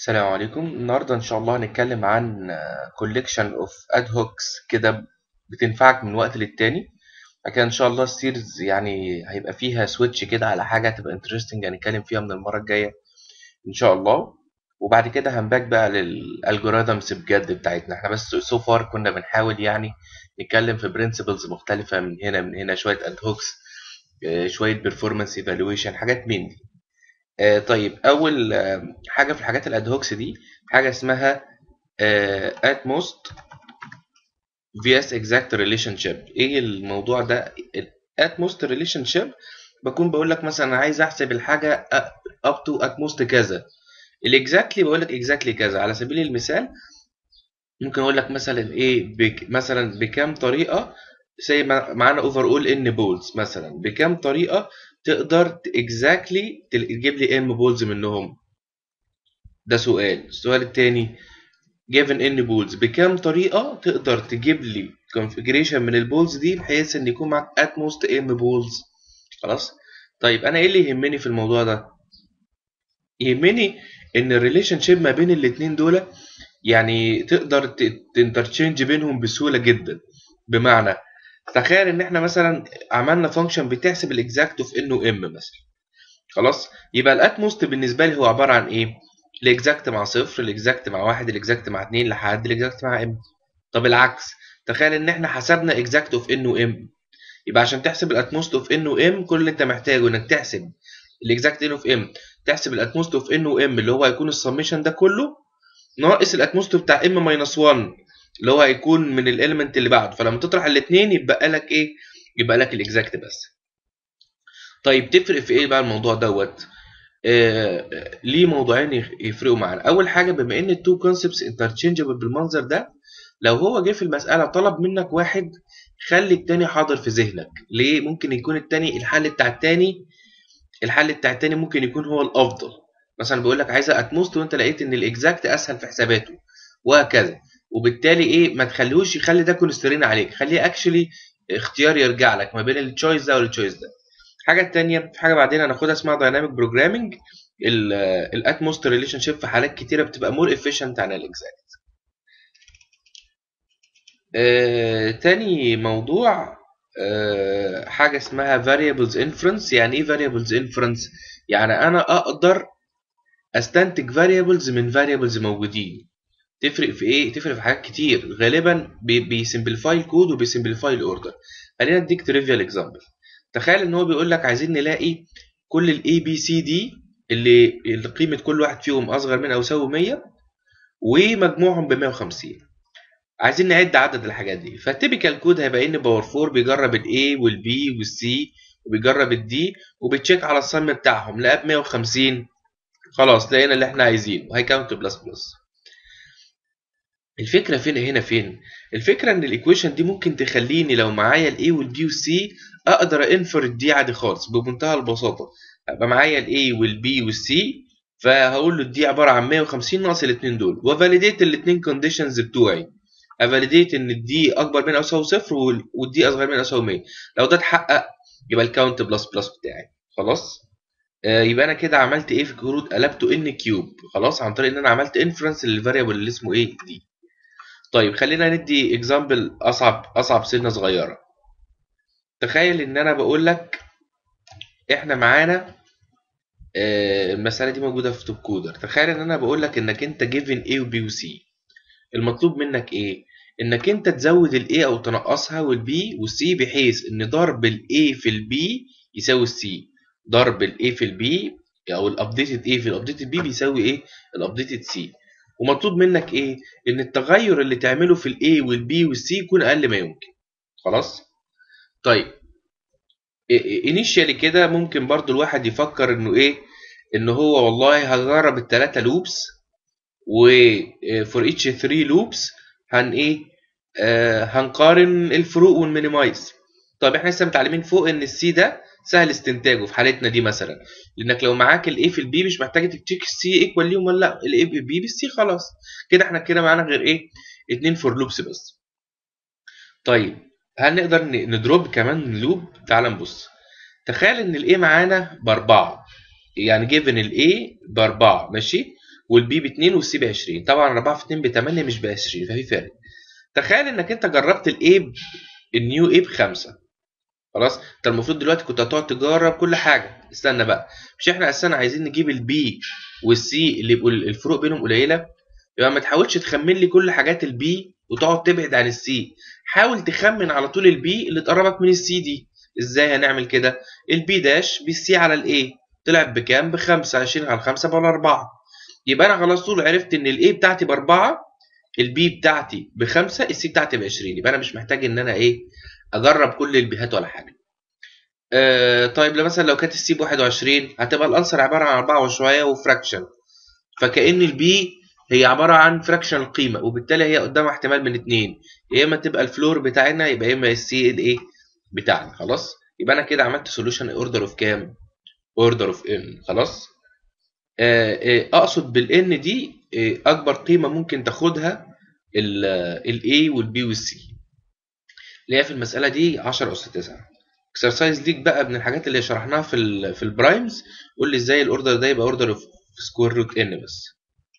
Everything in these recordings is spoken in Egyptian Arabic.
السلام عليكم النهاردة إن شاء الله هنتكلم عن collection of ad hocs كده بتنفعك من وقت للتاني لكن إن شاء الله السيريز يعني هيبقى فيها سويتش كده على حاجة هتبقى interesting هنتكلم فيها من المرة الجاية إن شاء الله وبعد كده هنباك بقى للالجوريزمز بجد بتاعتنا احنا بس سو فار كنا بنحاول يعني نتكلم في برنسبلز مختلفة من هنا من هنا شوية ad hocs شوية performance evaluation حاجات من دي آه طيب اول آه حاجه في الحاجات الادهوكس دي حاجه اسمها آه atmost vs exact relationship ايه الموضوع ده atmost relationship بكون بقول لك مثلا انا عايز احسب الحاجه up to atmost كذا الاكزاكتلي بقول لك اكزاكتلي كذا على سبيل المثال ممكن اقول لك مثلا ايه بك مثلا بكام طريقه زي معانا اوفر اول ان بولز مثلا بكام طريقه تقدر اكزاكتلي تجيب لي ام بولز منهم ده سؤال السؤال التاني given ان بولز بكام طريقه تقدر تجيب لي configuration من البولز دي بحيث ان يكون معاك at most ام بولز خلاص طيب انا ايه اللي يهمني في الموضوع ده يهمني ان الريليشن شيب ما بين الاتنين دول يعني تقدر تنترتشينج بينهم بسهوله جدا بمعنى تخيل ان احنا مثلا عملنا فانكشن بتحسب الاكزاكت اوف انه ام مثلا خلاص يبقى الاتموست بالنسبه لي هو عباره عن ايه الاكزاكت مع صفر الاكزاكت مع واحد الاكزاكت مع اتنين لحد الاكزاكت مع ام طب العكس تخيل ان احنا حسبنا اكزاكت اوف انه ام يبقى عشان تحسب الاتموست اوف انه ام كل اللي انت محتاجه انك تحسب الاكزاكت ان اوف ام تحسب الاتموست اوف انه ام اللي هو هيكون السميشن ده كله ناقص الاتموست بتاع ام ماينس 1 اللي هو هيكون من الاليمنت اللي بعده فلما تطرح الاثنين يبقى لك ايه يبقى لك الاكزاكت بس طيب تفرق في ايه بقى الموضوع دوت آه ليه موضوعين يفرقوا معانا اول حاجه بما ان التو كونسبتس انترتشينجبل بالمنظر ده لو هو جه في المساله طلب منك واحد خلي التاني حاضر في ذهنك ليه ممكن يكون التاني الحل بتاع التاني الحل بتاع التاني ممكن يكون هو الافضل مثلا بيقول لك عايزه اتموست وانت لقيت ان الاكزاكت اسهل في حساباته وهكذا وبالتالي ايه ما تخليهوش يخلي ده كونسترين عليك خليه اكشلي اختيار يرجع لك ما بين التشويس ده والتشويس ده الحاجه الثانيه في حاجه بعدين هناخدها اسمها دايناميك بروجرامنج الاتموست ريليشن شيب في حالات كتيره بتبقى مور افيشنت عن الاكزاكت آه، تاني موضوع آه، حاجه اسمها variables inference يعني ايه variables inference يعني انا اقدر استنتج variables من variables موجودين تفرق في ايه تفرق في حاجات كتير غالبا بيسمبليفاي الكود وبيسمبليفاي الاوردر خلينا اديك تريفيال اكزامبل تخيل ان هو بيقول لك عايزين نلاقي كل الاي بي سي دي اللي اللي قيمه كل واحد فيهم اصغر من او يساوي 100 ومجموعهم ب 150 عايزين نعد عدد الحاجات دي فالتيبيكال كود هيبقى ان باور 4 بيجرب الاي والبي والسي وبيجرب الدي وبيتشيك على الصم بتاعهم لقى ب 150 خلاص لقينا اللي احنا عايزينه هيكاونت بلس بلس الفكره فين هنا فين الفكره ان الايكويشن دي ممكن تخليني لو معايا الاي والبي والسي اقدر انفر الدي عادي خالص بمنتهى البساطه ابقى معايا الاي والبي والسي فهقول له الدي عباره عن 150 ناقص الاثنين دول وفاليديت الاثنين كونديشنز بتوعي افاليديت ان الدي اكبر من او يساوي صفر والدي اصغر من او يساوي 100 لو ده اتحقق يبقى الكاونت بلس بلس بتاعي خلاص آه يبقى انا كده عملت ايه في الكروت قلبته ان كيوب خلاص عن طريق ان انا عملت انفرنس للفاريبل اللي اسمه ايه دي طيب خلينا ندي اكزامبل اصعب اصعب سنه صغيره تخيل ان انا بقول لك احنا معانا آه المساله دي موجوده في توب كودر تخيل ان انا بقول لك انك انت جيفن A وبي وسي المطلوب منك ايه انك انت تزود الاي او تنقصها والبي والسي بحيث ان ضرب الاي في البي يساوي السي ضرب الاي في البي او الابديتد اي في الابديتد بي بيساوي ايه الابديتد سي ومطلوب منك ايه ان التغير اللي تعمله في الاي والبي والسي يكون اقل ما يمكن خلاص طيب انيشيالي كده ممكن برضو الواحد يفكر انه ايه ان هو والله هجرب الثلاثه لوبس و فور اتش 3 لوبس هن ايه آه هنقارن الفروق ونمينيمايز طب احنا لسه متعلمين فوق ان السي ده سهل استنتاجه في حالتنا دي مثلا لانك لو معاك الاي في البي مش محتاج تتشيك السي ايكوال ليهم ولا لا الاي في البي بالسي خلاص كده احنا كده معانا غير ايه اتنين فور لوبس بس طيب هل نقدر ندروب كمان لوب تعال نبص تخيل ان الاي معانا باربعه يعني جيفن الاي باربعه ماشي والبي ب 2 والسي ب 20 طبعا 4 في 2 ب 8 مش ب 20 ففي فرق تخيل انك انت جربت الاي النيو اي ب 5 خلاص انت المفروض دلوقتي كنت هتقعد تجرب كل حاجه استنى بقى مش احنا اساسا عايزين نجيب البي والسي اللي يبقوا الفروق بينهم قليله يبقى ما تحاولش تخمن لي كل حاجات البي وتقعد تبعد عن السي حاول تخمن على طول البي اللي تقربك من السي دي ازاي هنعمل كده البي داش بالسي على الاي طلع بكام بخمسة 20 على 5 بقى 4 يبقى انا خلاص طول عرفت ان الاي بتاعتي باربعة البي بتاعتي بخمسة السي بتاعتي ب 20 يبقى انا مش محتاج ان انا ايه اجرب كل البيهات ولا حاجه آه طيب لو مثلا لو كانت السي ب 21 هتبقى الانسر عباره عن 4 وشويه وفراكشن فكأن البي هي عباره عن فراكشن القيمه وبالتالي هي قدامها احتمال من اتنين يا اما تبقى الفلور بتاعنا يبقى يا اما السي الايه بتاعنا خلاص يبقى انا كده عملت سوليوشن اوردر اوف كام اوردر اوف ان خلاص آه آه اقصد بالان دي آه اكبر قيمه ممكن تاخدها الاي والبي والسي اللي هي في المساله دي 10 اس 9 اكسرسايز ليك بقى من الحاجات اللي شرحناها في ال في البرايمز قول لي ازاي الاوردر ده يبقى اوردر اوف سكوير روت ان بس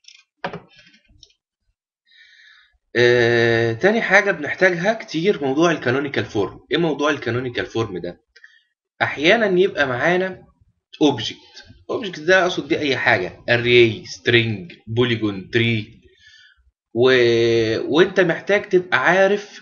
آه، تاني حاجة بنحتاجها كتير موضوع الكانونيكال فورم ايه موضوع الكانونيكال فورم ده احيانا يبقى معانا اوبجكت اوبجكت ده اقصد بيه اي حاجة array string polygon tree و... وانت محتاج تبقى عارف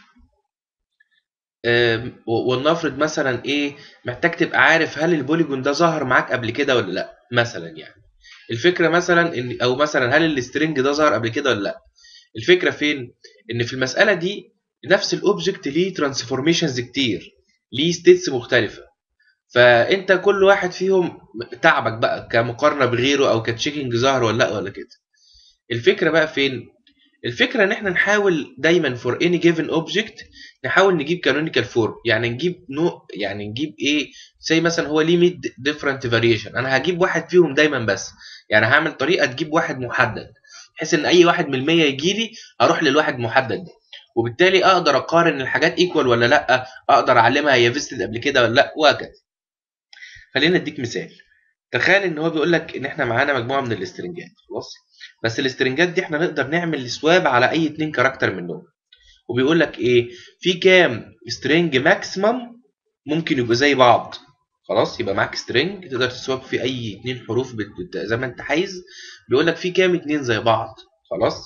آم، و- ولنفرض مثلا ايه محتاج تبقى عارف هل البوليجون ده ظهر معاك قبل كده ولا لا مثلا يعني الفكره مثلا ان او مثلا هل السترنج ده ظهر قبل كده ولا لا الفكره فين ان في المساله دي نفس الاوبجكت ليه ترانسفورميشنز كتير ليه ستيتس مختلفه فانت كل واحد فيهم تعبك بقى كمقارنه بغيره او كتشيكنج ظهر ولا لا ولا كده الفكره بقى فين الفكره ان احنا نحاول دايما فور اني جيفن اوبجكت نحاول نجيب كانونيكال فورم يعني نجيب نوع يعني نجيب ايه زي مثلا هو ليه 100 ديفرنت فاريشن انا هجيب واحد فيهم دايما بس يعني هعمل طريقه تجيب واحد محدد بحيث ان اي واحد من المية يجي لي اروح للواحد محدد ده وبالتالي اقدر اقارن الحاجات ايكوال ولا لا اقدر اعلمها هي فيستد قبل كده ولا لا وهكذا خلينا اديك مثال تخيل ان هو بيقول لك ان احنا معانا مجموعه من الاسترنجات خلاص بس الاسترنجات دي احنا نقدر نعمل سواب على اي اتنين كاركتر منهم وبيقول لك ايه في كام سترينج ماكسيمم ممكن يبقوا زي بعض خلاص يبقى معاك سترينج تقدر تسواب في اي اتنين حروف بت- بت- زي ما انت عايز بيقول لك في كام اتنين زي بعض خلاص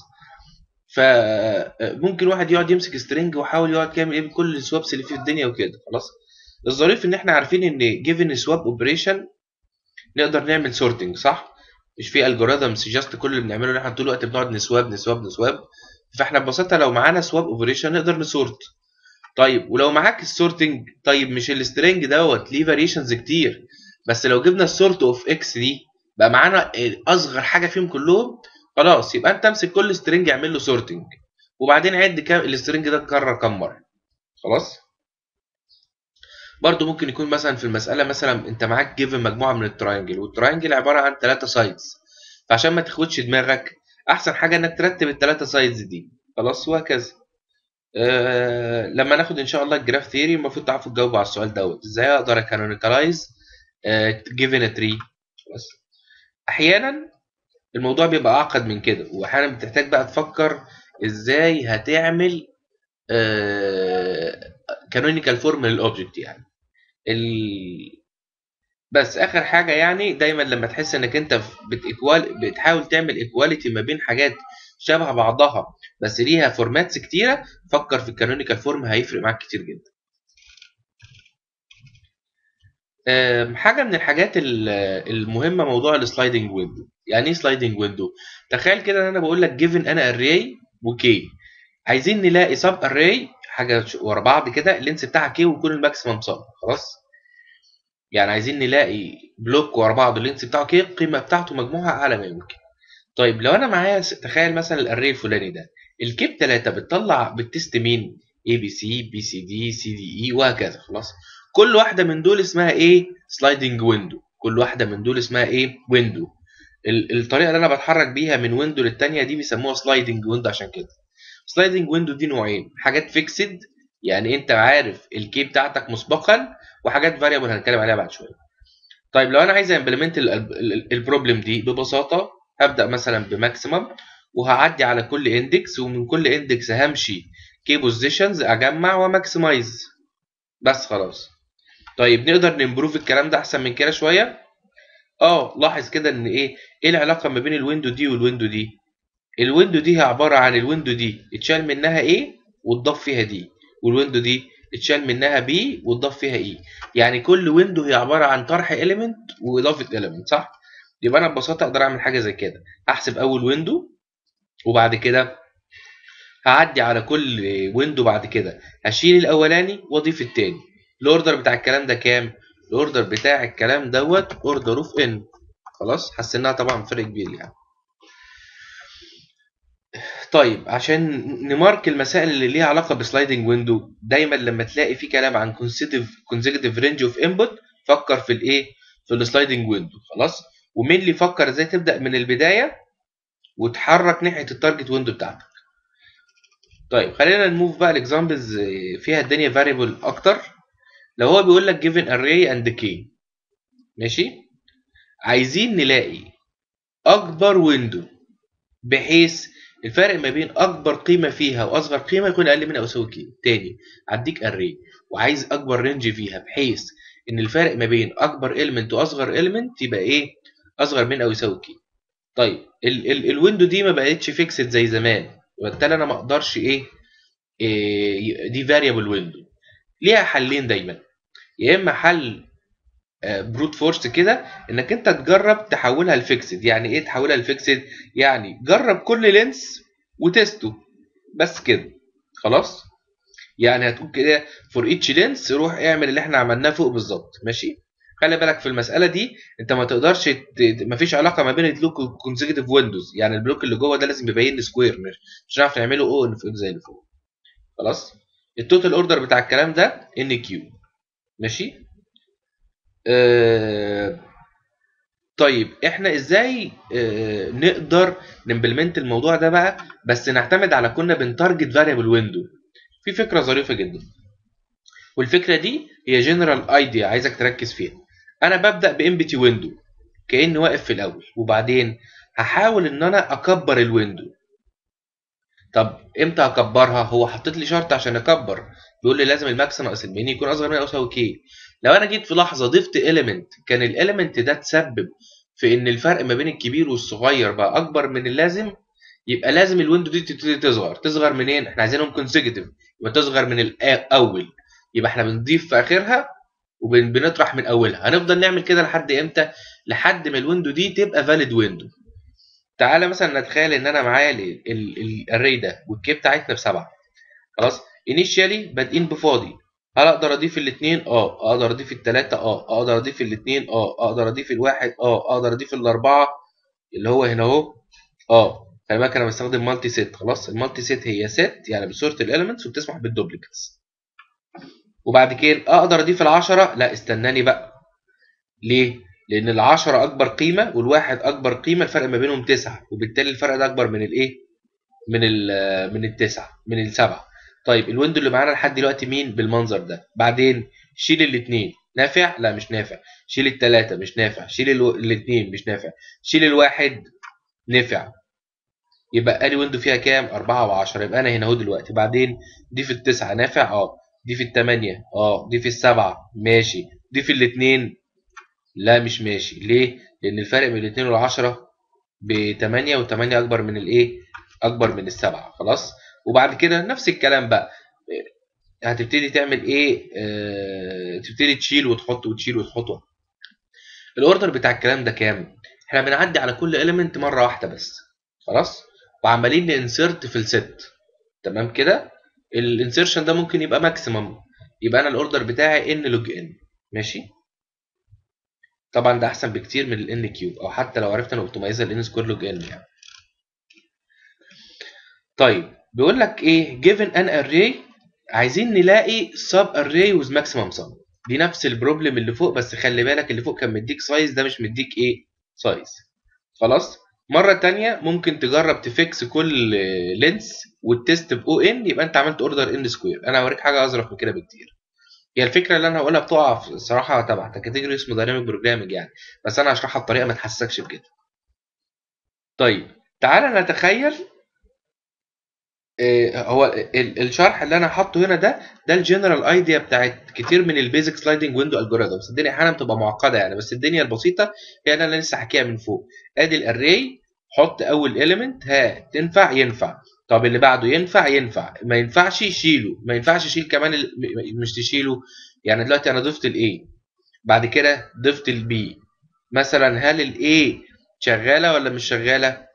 فممكن واحد يقعد يمسك سترينج ويحاول يقعد يعمل ايه بكل السوابس اللي في الدنيا وكده خلاص الظريف ان احنا عارفين ان جيفن سواب اوبريشن نقدر نعمل سورتنج صح مش في الجوريزمز جاست كل اللي بنعمله ان احنا طول الوقت بنقعد نسواب نسواب نسواب فاحنا ببساطه لو معانا سواب اوبريشن نقدر نسورت طيب ولو معاك السورتنج طيب مش السترنج دوت ليه فاريشنز كتير بس لو جبنا السورت اوف اكس دي بقى معانا اصغر حاجه فيهم كلهم خلاص يبقى انت امسك كل سترنج اعمل له سورتنج وبعدين عد كام السترنج ده اتكرر كام مره خلاص برضو ممكن يكون مثلا في المساله مثلا انت معاك جيفن مجموعه من التراينجل والتراينجل عباره عن ثلاثه سايدز فعشان ما تاخدش دماغك احسن حاجه انك ترتب الثلاثه سايدز دي خلاص وهكذا أه لما ناخد ان شاء الله الجراف ثيوري المفروض تعرفوا تجاوبوا على السؤال دوت ازاي اقدر اكانونيكالايز جيفن ا تري بس احيانا الموضوع بيبقى اعقد من كده واحيانا بتحتاج بقى تفكر ازاي هتعمل كانونيكال فورم للاوبجكت يعني ال... بس اخر حاجه يعني دايما لما تحس انك انت بتيكوال بتحاول تعمل ايكواليتي ما بين حاجات شبه بعضها بس ليها فورماتس كتيره فكر في الكانونيكال فورم هيفرق معاك كتير جدا أم، حاجه من الحاجات ال- المهمه موضوع السلايدنج ويندو يعني ايه سلايدنج ويندو تخيل كده ان انا بقول لك جيفن انا اري وكي عايزين نلاقي سب اري حاجه ش- ورا بعض كده اللينس بتاعها كي ويكون الماكسيمم سب خلاص يعني عايزين نلاقي بلوك ورا بعض اللينس بتاعه كي القيمه بتاعته مجموعها اعلى ما يمكن طيب لو انا معايا س- تخيل مثلا الاري الفلاني ده الكيب 3 بتطلع بالتست مين اي بي سي بي سي دي سي دي اي وهكذا خلاص كل واحده من دول اسمها ايه سلايدنج ويندو كل واحده من دول اسمها ايه ويندو ال- الطريقه اللي انا بتحرك بيها من ويندو للتانيه دي بيسموها سلايدنج ويندو عشان كده سلايدنج ويندو دي نوعين حاجات فيكسد يعني انت عارف الكي بتاعتك مسبقا وحاجات فاريبل هنتكلم عليها بعد شويه طيب لو انا عايز امبلمنت البروبلم دي ببساطه هبدا مثلا بماكسيمم وهعدي على كل اندكس ومن كل اندكس همشي كي بوزيشنز اجمع وماكسمايز بس خلاص طيب نقدر نمبروف الكلام ده احسن من كده شويه اه لاحظ كده ان ايه ايه العلاقه ما بين الويندو دي والويندو دي الويندو دي هي عباره عن الويندو دي اتشال منها ايه واتضاف فيها دي والويندو دي اتشال منها بي واتضاف فيها اي يعني كل ويندو هي عباره عن طرح اليمنت واضافه اليمنت صح يبقى انا ببساطه اقدر اعمل حاجه زي كده احسب اول ويندو وبعد كده هعدي على كل ويندو بعد كده هشيل الاولاني واضيف التاني الاوردر بتاع الكلام ده كام الاوردر بتاع الكلام دوت اوردر اوف ان خلاص حسيناها طبعا فرق كبير يعني طيب عشان نمارك المسائل اللي ليها علاقه بسلايدنج ويندو دايما لما تلاقي في كلام عن consecutive رينج اوف انبوت فكر في الايه في السلايدنج ويندو خلاص ومين اللي فكر ازاي تبدا من البدايه وتحرك ناحيه التارجت ويندو بتاعتك طيب خلينا نموف بقى الاكزامبلز فيها الدنيا فاريبل اكتر لو هو بيقول لك given array and key ماشي عايزين نلاقي اكبر ويندو بحيث الفرق ما بين اكبر قيمه فيها واصغر قيمه يكون اقل من او يساوي كي تاني اديك اري وعايز اكبر رينج فيها بحيث ان الفرق ما بين اكبر اليمنت واصغر اليمنت يبقى ايه اصغر من او يساوي كي طيب ال ال الويندو دي ما بقتش فيكسد زي زمان وبالتالي انا ما اقدرش ايه, إيه دي فاريبل ويندو ليها حلين دايما يا اما حل بروت فورس كده انك انت تجرب تحولها لفيكسد يعني ايه تحولها لفيكسد يعني جرب كل لينس وتستو بس كده خلاص يعني هتقول كده فور ايتش لينس روح اعمل اللي احنا عملناه فوق بالظبط ماشي خلي بالك في المساله دي انت ما تقدرش ت... مفيش علاقه ما بين البلوك كونسيكتيف ويندوز يعني البلوك اللي جوه ده لازم يبين لي سكوير مش مش هنعرف نعمله او ان فوق زي اللي فوق خلاص التوتال اوردر بتاع الكلام ده ان كيو ماشي آه طيب احنا ازاي آه نقدر نمبلمنت الموضوع ده بقى بس نعتمد على كنا بنتارجت فاريبل ويندو في فكره ظريفه جدا والفكره دي هي جنرال ايديا عايزك تركز فيها انا ببدا بامبتي ويندو كاني واقف في الاول وبعدين هحاول ان انا اكبر الويندو طب امتى اكبرها هو حطيت لي شرط عشان اكبر بيقول لي لازم الماكس ناقص المين يكون اصغر من او يساوي كي لو انا جيت في لحظه ضفت اليمنت كان الاليمنت ده تسبب في ان الفرق ما بين الكبير والصغير بقى اكبر من اللازم يبقى لازم الويندو دي تبتدي تصغر تصغر منين احنا عايزينهم كونسيكتيف يبقى تصغر من الاول يبقى احنا بنضيف في اخرها وبنطرح من اولها هنفضل نعمل كده لحد امتى لحد ما الويندو دي تبقى فاليد ويندو تعالى مثلا نتخيل ان انا معايا الاري ده والكي بتاعتنا بسبعه خلاص انيشيالي بادئين بفاضي هل اقدر اضيف الاثنين اه اقدر اضيف الثلاثه اه اقدر اضيف الاثنين اه اقدر اضيف الواحد اه اقدر اضيف الاربعه اللي هو هنا اهو اه خلي بالك انا بستخدم مالتي سيت خلاص المالتي سيت هي سيت يعني بصوره الاليمنتس وبتسمح بالدوبليكتس وبعد كده اقدر اضيف العشرة لا استناني بقى ليه لان العشرة اكبر قيمه والواحد اكبر قيمه الفرق ما بينهم تسعة وبالتالي الفرق ده اكبر من الايه من ال من التسعة من السبعة طيب الويندو اللي معانا لحد دلوقتي مين بالمنظر ده بعدين شيل الاثنين نافع لا مش نافع شيل الثلاثه مش نافع شيل الاثنين مش نافع شيل الواحد نافع يبقى لي ويندو فيها كام 4 و10 يبقى انا هنا اهو دلوقتي بعدين دي في التسعه نافع اه دي في الثمانيه اه دي في السبعه ماشي دي في الاثنين لا مش ماشي ليه لان الفرق بين الاثنين والعشرة ب 8 و8 اكبر من الايه اكبر من السبعه خلاص وبعد كده نفس الكلام بقى هتبتدي تعمل ايه آه تبتدي تشيل وتحط وتشيل وتحط الاوردر بتاع الكلام ده كام احنا بنعدي على كل اليمنت مره واحده بس خلاص وعمالين ننسرت في الست تمام كده الانسيرشن ده ممكن يبقى ماكسيمم يبقى انا الاوردر بتاعي ان لوج ان ماشي طبعا ده احسن بكتير من الان كيوب او حتى لو عرفت انا اوبتمايزها الان سكوير لوج ان يعني طيب بيقول لك ايه given an array عايزين نلاقي sub array with maximum sum دي نفس البروبلم اللي فوق بس خلي بالك اللي فوق كان مديك سايز ده مش مديك ايه سايز خلاص مرة تانية ممكن تجرب تفكس كل لينس والتست ب او ان يبقى انت عملت اوردر ان سكوير انا هوريك حاجة اظرف من كده بكتير هي الفكرة اللي انا هقولها بتقع في الصراحة تبع كاتيجوري اسمه دايناميك بروجرامنج يعني بس انا هشرحها بطريقة ما تحسسكش بكده طيب تعالى نتخيل آه، هو ال- الشرح اللي انا حاطه هنا ده ده الجنرال ايديا بتاعت كتير من البيزك سلايدنج ويندو الجوريزمز الدنيا احيانا بتبقى معقده يعني بس الدنيا البسيطه هي اللي انا لسه حكيها من فوق ادي الاري حط اول اليمنت ها تنفع ينفع طب اللي بعده ينفع ينفع ما ينفعش شيله ما ينفعش شيل كمان ال- م- مش تشيله يعني دلوقتي انا ضفت الاي بعد كده ضفت البي مثلا هل الاي شغاله ولا مش شغاله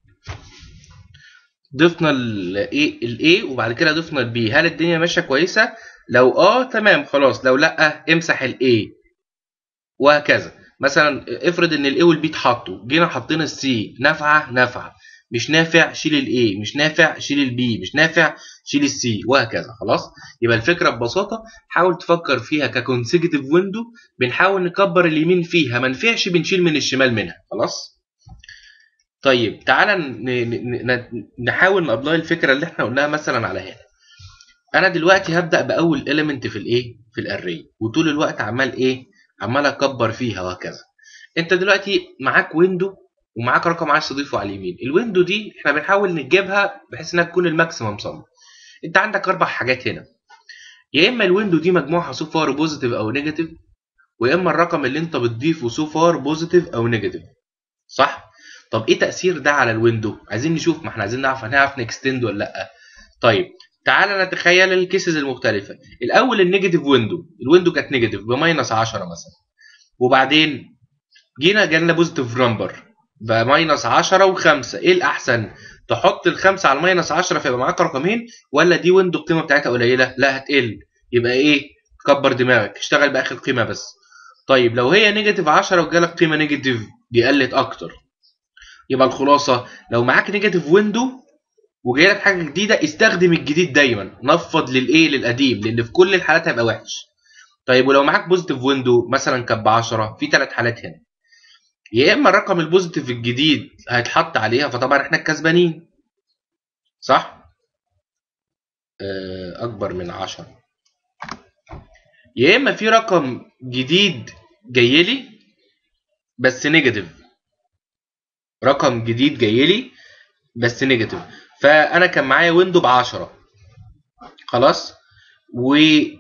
ضفنا الاي الاي وبعد كده ضفنا البي هل الدنيا ماشيه كويسه لو اه تمام خلاص لو لا امسح الاي وهكذا مثلا افرض ان الاي والبي اتحطوا جينا حطينا السي نافعه نافعه مش نافع شيل الاي مش نافع شيل البي مش نافع شيل السي وهكذا خلاص يبقى الفكره ببساطه حاول تفكر فيها ككونسيكتيف ويندو بنحاول نكبر اليمين فيها ما نفعش بنشيل من الشمال منها خلاص طيب تعالى ن- ن- ن- نحاول نابلاي الفكره اللي احنا قلناها مثلا على هنا انا دلوقتي هبدا باول اليمنت في الايه في الاري وطول الوقت عمال ايه عمال اكبر فيها وهكذا انت دلوقتي معاك ويندو ومعاك رقم عايز تضيفه على اليمين الويندو دي احنا بنحاول نجيبها بحيث انها تكون الماكسيمم صم انت عندك اربع حاجات هنا يا اما الويندو دي مجموعها سو فار بوزيتيف او نيجاتيف ويا اما الرقم اللي انت بتضيفه سو فار بوزيتيف او نيجاتيف صح طب ايه تاثير ده على الويندو عايزين نشوف ما احنا عايزين نعرف هنعرف نكستند ولا لا طيب تعالى نتخيل الكيسز المختلفه الاول النيجاتيف ويندو الويندو كانت نيجاتيف بماينس 10 مثلا وبعدين جينا جالنا بوزيتيف نمبر بماينس 10 و5 ايه الاحسن تحط الخمسه على الماينس 10 فيبقى معاك رقمين ولا دي ويندو القيمه بتاعتها قليله لا هتقل يبقى ايه كبر دماغك اشتغل باخر قيمه بس طيب لو هي نيجاتيف 10 وجالك قيمه نيجاتيف دي قلت اكتر يبقى الخلاصه لو معاك نيجاتيف ويندو وجاي لك حاجه جديده استخدم الجديد دايما نفض للايه للقديم لان في كل الحالات هيبقى وحش طيب ولو معاك بوزيتيف ويندو مثلا كانت ب 10 في ثلاث حالات هنا يا اما الرقم البوزيتيف الجديد هيتحط عليها فطبعا احنا الكسبانين صح آه، اكبر من 10 يا اما في رقم جديد جاي لي بس نيجاتيف رقم جديد جاي لي بس نيجاتيف فانا كان معايا ويندو ب 10 خلاص و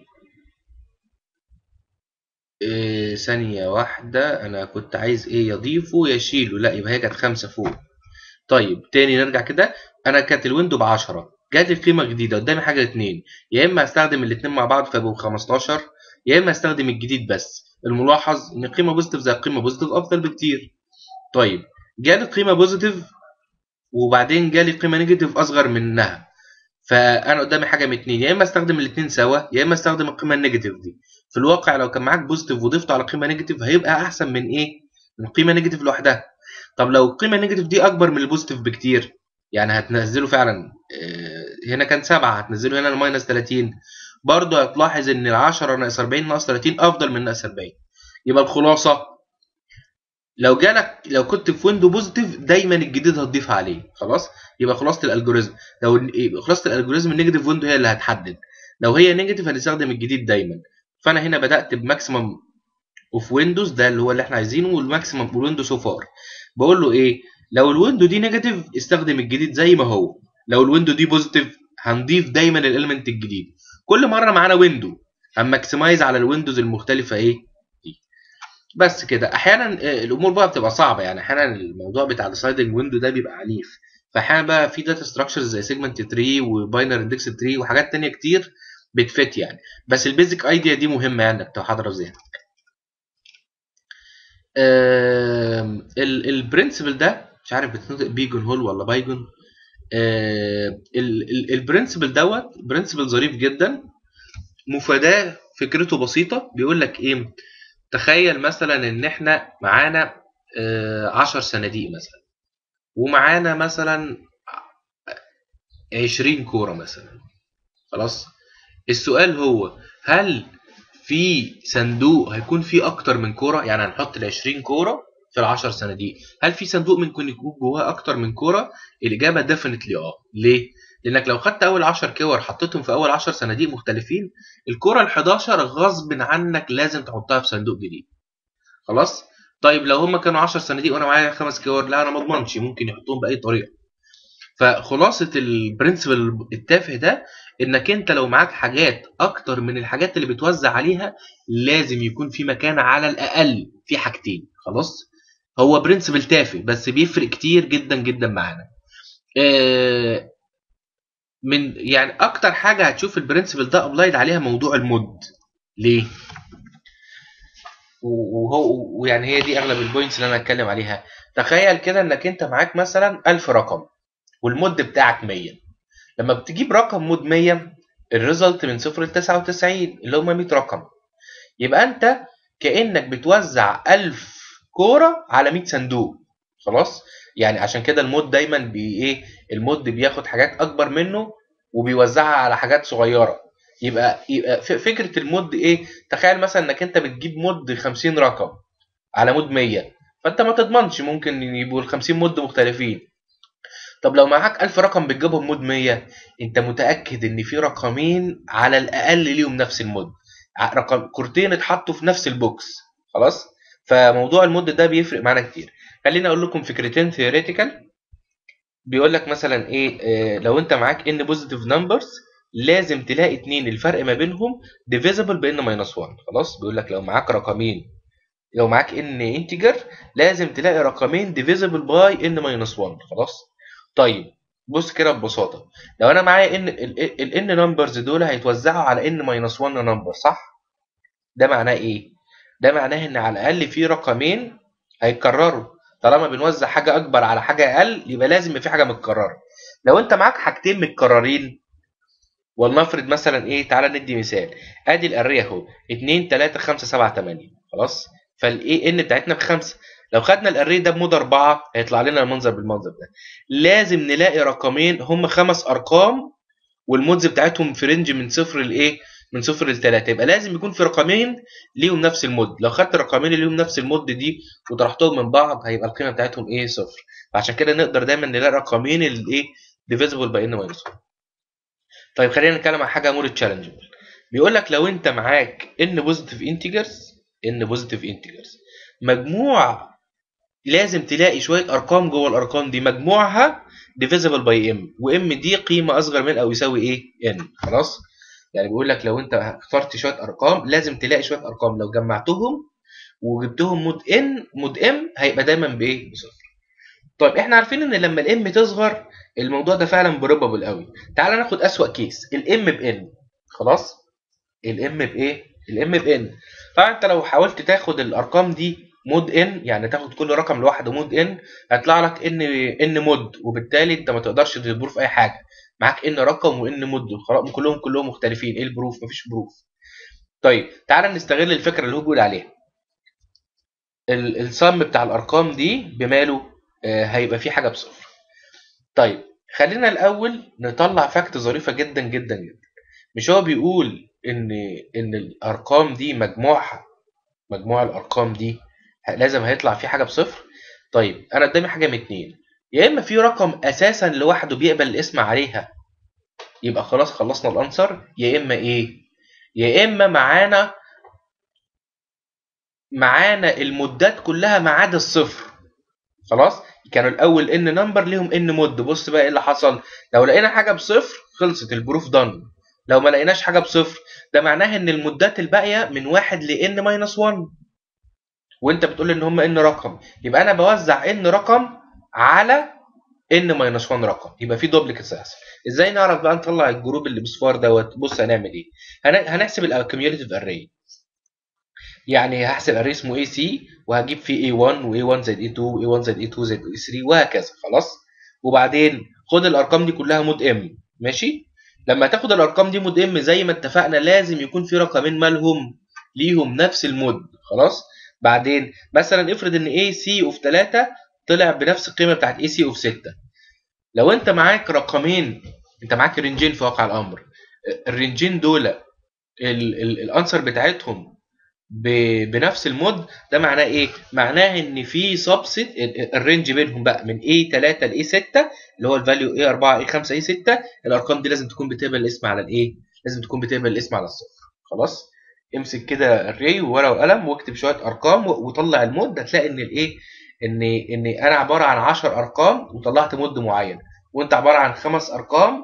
إيه ثانية واحدة أنا كنت عايز إيه يضيفه يشيله لا يبقى هي كانت خمسة فوق طيب تاني نرجع كده أنا كانت الويندو ب 10 جات لي قيمة جديدة قدامي حاجة اتنين يا إما أستخدم الاتنين مع بعض فيبقوا 15 يا إما أستخدم الجديد بس الملاحظ إن قيمة بوزيتيف زي قيمة بوزيتيف أفضل بكتير طيب جالي قيمة بوزيتيف وبعدين جالي قيمة نيجاتيف أصغر منها فانا قدامي حاجه من اتنين يا اما استخدم الاثنين سوا يا اما استخدم القيمه النيجاتيف دي في الواقع لو كان معاك بوزيتيف وضفته على قيمه نيجاتيف هيبقى احسن من ايه من قيمه نيجاتيف لوحدها طب لو القيمه النيجاتيف دي اكبر من البوزيتيف بكتير يعني هتنزله فعلا آه، هنا كان 7 هتنزله هنا الماينس 30 برضه هتلاحظ ان ال 10 ناقص 40 ناقص 30 افضل من ناقص 40 يبقى الخلاصه لو جالك لو كنت في ويندو بوزيتيف دايما الجديد هتضيف عليه خلاص يبقى خلاصه الالجوريزم لو يبقى خلاصه الالجوريزم النيجاتيف ويندو هي اللي هتحدد لو هي نيجاتيف هنستخدم الجديد دايما فانا هنا بدات بماكسيمم اوف ويندوز ده اللي هو اللي احنا عايزينه والماكسيمم ويندو سو فار بقول له ايه لو الويندو دي نيجاتيف استخدم الجديد زي ما هو لو الويندو دي بوزيتيف هنضيف دايما الاليمنت الجديد كل مره معانا ويندو هنماكسمايز على الويندوز المختلفه ايه دي بس كده احيانا آه، الامور بقى بتبقى صعبه يعني احيانا الموضوع بتاع السلايدنج ويندو ده بيبقى عنيف فاحيانا بقى في داتا ستراكشرز زي سيجمنت تري وباينر اندكس تري وحاجات تانية كتير بتفت يعني بس البيزك ايديا دي مهمه يعني انك تحضرها في ذهنك البرنسبل ده مش عارف بتنطق بيجون هول ولا بايجون البرنسبل دوت برنسبل ظريف جدا مفاداه فكرته بسيطه بيقول لك ايه تخيل مثلا ان احنا معانا آه، عشر صناديق مثلا ومعانا مثلا عشرين كورة مثلا خلاص السؤال هو هل في صندوق هيكون فيه اكتر من كورة يعني هنحط ال 20 كورة في ال 10 صناديق هل في صندوق ممكن يكون جواه اكتر من كورة الاجابة ديفينتلي اه ليه لانك لو خدت اول 10 كور حطيتهم في اول 10 صناديق مختلفين الكرة ال 11 غصب عنك لازم تحطها في صندوق جديد خلاص طيب لو هم كانوا 10 صناديق وانا معايا خمس كور لا انا ما اضمنش ممكن يحطوهم باي طريقه فخلاصه البرنسبل التافه ده انك انت لو معاك حاجات اكتر من الحاجات اللي بتوزع عليها لازم يكون في مكان على الاقل في حاجتين خلاص هو برنسبل تافه بس بيفرق كتير جدا جدا معانا آه، من يعني اكتر حاجه هتشوف البرنسبل ده ابلايد عليها موضوع المود ليه وهو ويعني هي دي اغلب البوينتس اللي انا هتكلم عليها تخيل كده انك انت معاك مثلا 1000 رقم والمود بتاعك 100 لما بتجيب رقم مود 100 الريزلت من 0 ل 99 اللي هم 100 رقم يبقى انت كانك بتوزع 1000 كوره على 100 صندوق خلاص يعني عشان كده المود دايما بي ايه المود بياخد حاجات اكبر منه وبيوزعها على حاجات صغيره يبقى يبقى ف- فكره المود ايه تخيل مثلا انك انت بتجيب مود 50 رقم على مود 100 فانت ما تضمنش ممكن يبقوا ال 50 مود مختلفين طب لو معاك 1000 رقم بتجيبهم مود 100 انت متاكد ان في رقمين على الاقل ليهم نفس المود ع- رقم كورتين اتحطوا في نفس البوكس خلاص فموضوع المود ده بيفرق معانا كتير خليني اقول لكم فكرتين ثيوريتيكال بيقول لك مثلا ايه آه، لو انت معاك ان بوزيتيف نمبرز لازم تلاقي اتنين الفرق ما بينهم ديفيزبل بان ماينس 1 خلاص بيقول لك لو معاك رقمين لو معاك ان انتجر لازم تلاقي رقمين ديفيزبل باي ان ماينس 1 خلاص طيب بص كده ببساطه لو انا معايا ان الان نمبرز دول هيتوزعوا على ان ماينس 1 نمبر صح ده معناه ايه ده معناه ان على الاقل في رقمين هيتكرروا طالما بنوزع حاجه اكبر على حاجه اقل يبقى لازم يبقى في حاجه متكرره لو انت معاك حاجتين متكررين ولنفرض مثلا ايه تعالى ندي مثال ادي الاريه اهو 2 3 5 7 8 خلاص فالاي ان بتاعتنا بخمسه لو خدنا الاري ده بمود 4 هيطلع لنا المنظر بالمنظر ده لازم نلاقي رقمين هم خمس ارقام والمودز بتاعتهم في رينج من صفر لايه من صفر لثلاثة يبقى لازم يكون في رقمين ليهم نفس المود لو خدت الرقمين اللي ليهم نفس المود دي وطرحتهم من بعض هيبقى القيمه بتاعتهم ايه صفر فعشان كده نقدر دايما نلاقي رقمين الايه ديفيزبل باي ان ماينس 1 طيب خلينا نتكلم عن حاجه مور تشالنجبل بيقول لك لو انت معاك ان بوزيتيف انتجرز ان بوزيتيف انتجرز مجموع لازم تلاقي شويه ارقام جوه الارقام دي مجموعها ديفيزبل باي ام وام دي قيمه اصغر من او يساوي ايه ان خلاص يعني بيقول لك لو انت اخترت شويه ارقام لازم تلاقي شويه ارقام لو جمعتهم وجبتهم مود ان مود ام هيبقى دايما بايه بصفر طيب احنا عارفين ان لما الام تصغر الموضوع ده فعلا بروبابل قوي تعال ناخد اسوأ كيس الام بان خلاص الام بايه الام بان فانت لو حاولت تاخد الارقام دي مود ان يعني تاخد كل رقم لوحده مود ان هيطلع لك ان ان مود وبالتالي انت ما تقدرش تدبر في اي حاجه معاك ان رقم وان مود خلاص كلهم كلهم مختلفين ايه البروف مفيش بروف طيب تعال نستغل الفكره اللي هو بيقول عليها الصم بتاع الارقام دي بماله آه هيبقى في حاجه بصفر طيب خلينا الاول نطلع فاكت ظريفه جدا جدا جدا مش هو بيقول ان ان الارقام دي مجموعها مجموع الارقام دي لازم هيطلع فيه حاجه بصفر طيب انا قدامي حاجه من اتنين يا اما في رقم اساسا لوحده بيقبل الاسم عليها يبقى خلاص خلصنا الانسر يا اما ايه يا اما معانا معانا المدات كلها ما عدا الصفر خلاص كانوا الاول ان نمبر ليهم ان مود بص بقى ايه اللي حصل لو لقينا حاجه بصفر خلصت البروف دان لو ما لقيناش حاجه بصفر ده معناه ان المدات الباقيه من واحد لان ماينس 1 وانت بتقول ان هم ان رقم يبقى انا بوزع ان رقم على ان ماينس 1 رقم يبقى في دوبليكتس هيحصل ازاي نعرف بقى نطلع الجروب اللي بصفار دوت بص هنعمل ايه هنحسب الاكيوميوليتيف اري يعني هحسب اري اسمه اي سي وهجيب فيه A1 و A1 زائد A2 و A1 زائد A2 زائد A3 وهكذا خلاص وبعدين خد الارقام دي كلها مود ام ماشي لما تاخد الارقام دي مود ام زي ما اتفقنا لازم يكون في رقمين مالهم ليهم نفس المود خلاص بعدين مثلا افرض ان اي سي اوف 3 طلع بنفس القيمه بتاعت اي سي اوف 6 لو انت معاك رقمين انت معاك رينجين في واقع الامر الرينجين دول الانسر بتاعتهم بنفس المود ده معناه ايه معناه ان في سبست الرينج بينهم بقى من A3 ل A6 اللي هو الفاليو A4 A5 A6 الارقام دي لازم تكون بتقبل الاسم على الايه لازم تكون بتقبل الاسم على الصفر خلاص امسك كده الري وورقه وقلم واكتب شويه ارقام و- وطلع المود هتلاقي ان الايه ان ان انا عباره عن 10 ارقام وطلعت مود معين وانت عباره عن خمس ارقام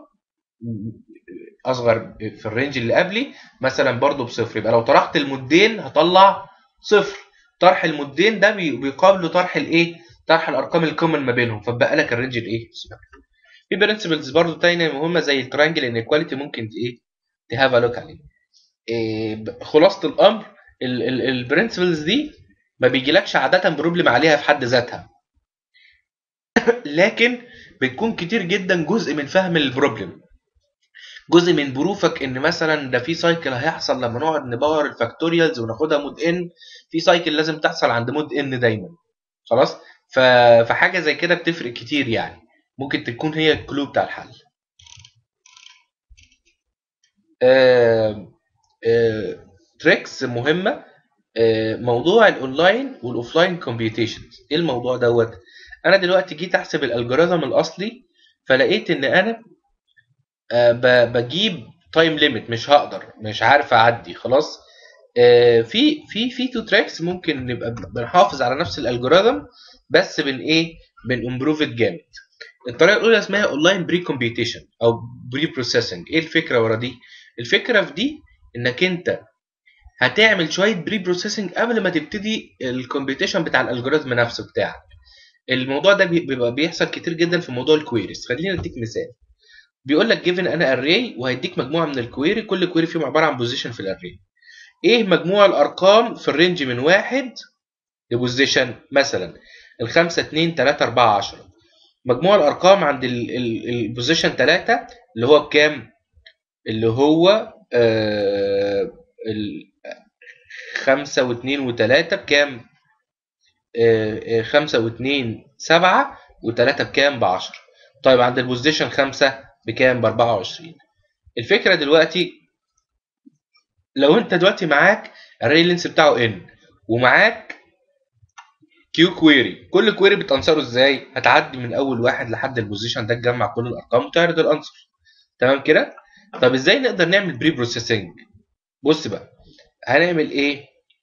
اصغر في الرينج اللي قبلي مثلا برضو بصفر يبقى لو طرحت المدين هطلع صفر طرح المدين ده بي- بيقابله طرح الايه طرح الارقام الكومن ما بينهم فبقى لك الرينج الايه صفر. في برنسبلز برضو تانية مهمه زي الترانجل انيكواليتي ممكن ت- ايه تهاف لوك عليه إيه ب- خلاصه الامر البرنسبلز دي ما بيجيلكش عاده بروبلم عليها في حد ذاتها لكن بتكون كتير جدا جزء من فهم البروبلم جزء من بروفك ان مثلا ده في سايكل هيحصل لما نقعد نبور الفاكتوريالز وناخدها مود ان في سايكل لازم تحصل عند مود ان دايما خلاص ف... فحاجه زي كده بتفرق كتير يعني ممكن تكون هي الكلو بتاع الحل آه... آه... تريكس مهمه آه... موضوع الاونلاين والاوفلاين كومبيوتيشنز ايه الموضوع دوت انا دلوقتي جيت احسب الالجوريزم الاصلي فلقيت ان انا آه، ب- بجيب تايم ليميت مش هقدر مش عارف اعدي خلاص آه، في في في تو تراكس ممكن نبقى بنحافظ على نفس الالجوريثم بس بن ايه بنمبروف جامد الطريقه الاولى اسمها اونلاين بري كومبيوتيشن او بري بروسيسنج ايه الفكره ورا دي الفكره في دي انك انت هتعمل شويه بري بروسيسنج قبل ما تبتدي الكومبيوتيشن بتاع الالجوريثم نفسه بتاعك الموضوع ده بي- بيبقى بيحصل كتير جدا في موضوع الكويريز خلينا نديك مثال بيقول لك جيفن انا اري وهيديك مجموعه من الكويري كل كويري فيهم عباره عن بوزيشن في الاري ايه مجموع الارقام في الرينج من واحد لبوزيشن مثلا الخمسة اتنين تلاتة أربعة عشرة مجموع الأرقام عند البوزيشن تلاتة اللي هو بكام؟ اللي هو آه ال- خمسة واتنين وتلاتة بكام؟ آه آه، خمسة واتنين سبعة وتلاتة بكام؟ بعشرة طيب عند البوزيشن خمسة بكام؟ بأربعة وعشرين الفكرة دلوقتي لو انت دلوقتي معاك الري لينس بتاعه ان ومعاك كيو كويري كل كويري بتنصره ازاي هتعدي من اول واحد لحد البوزيشن ده تجمع كل الارقام وتعرض الانسر تمام كده طب ازاي نقدر نعمل بري بروسيسنج بص بقى هنعمل ايه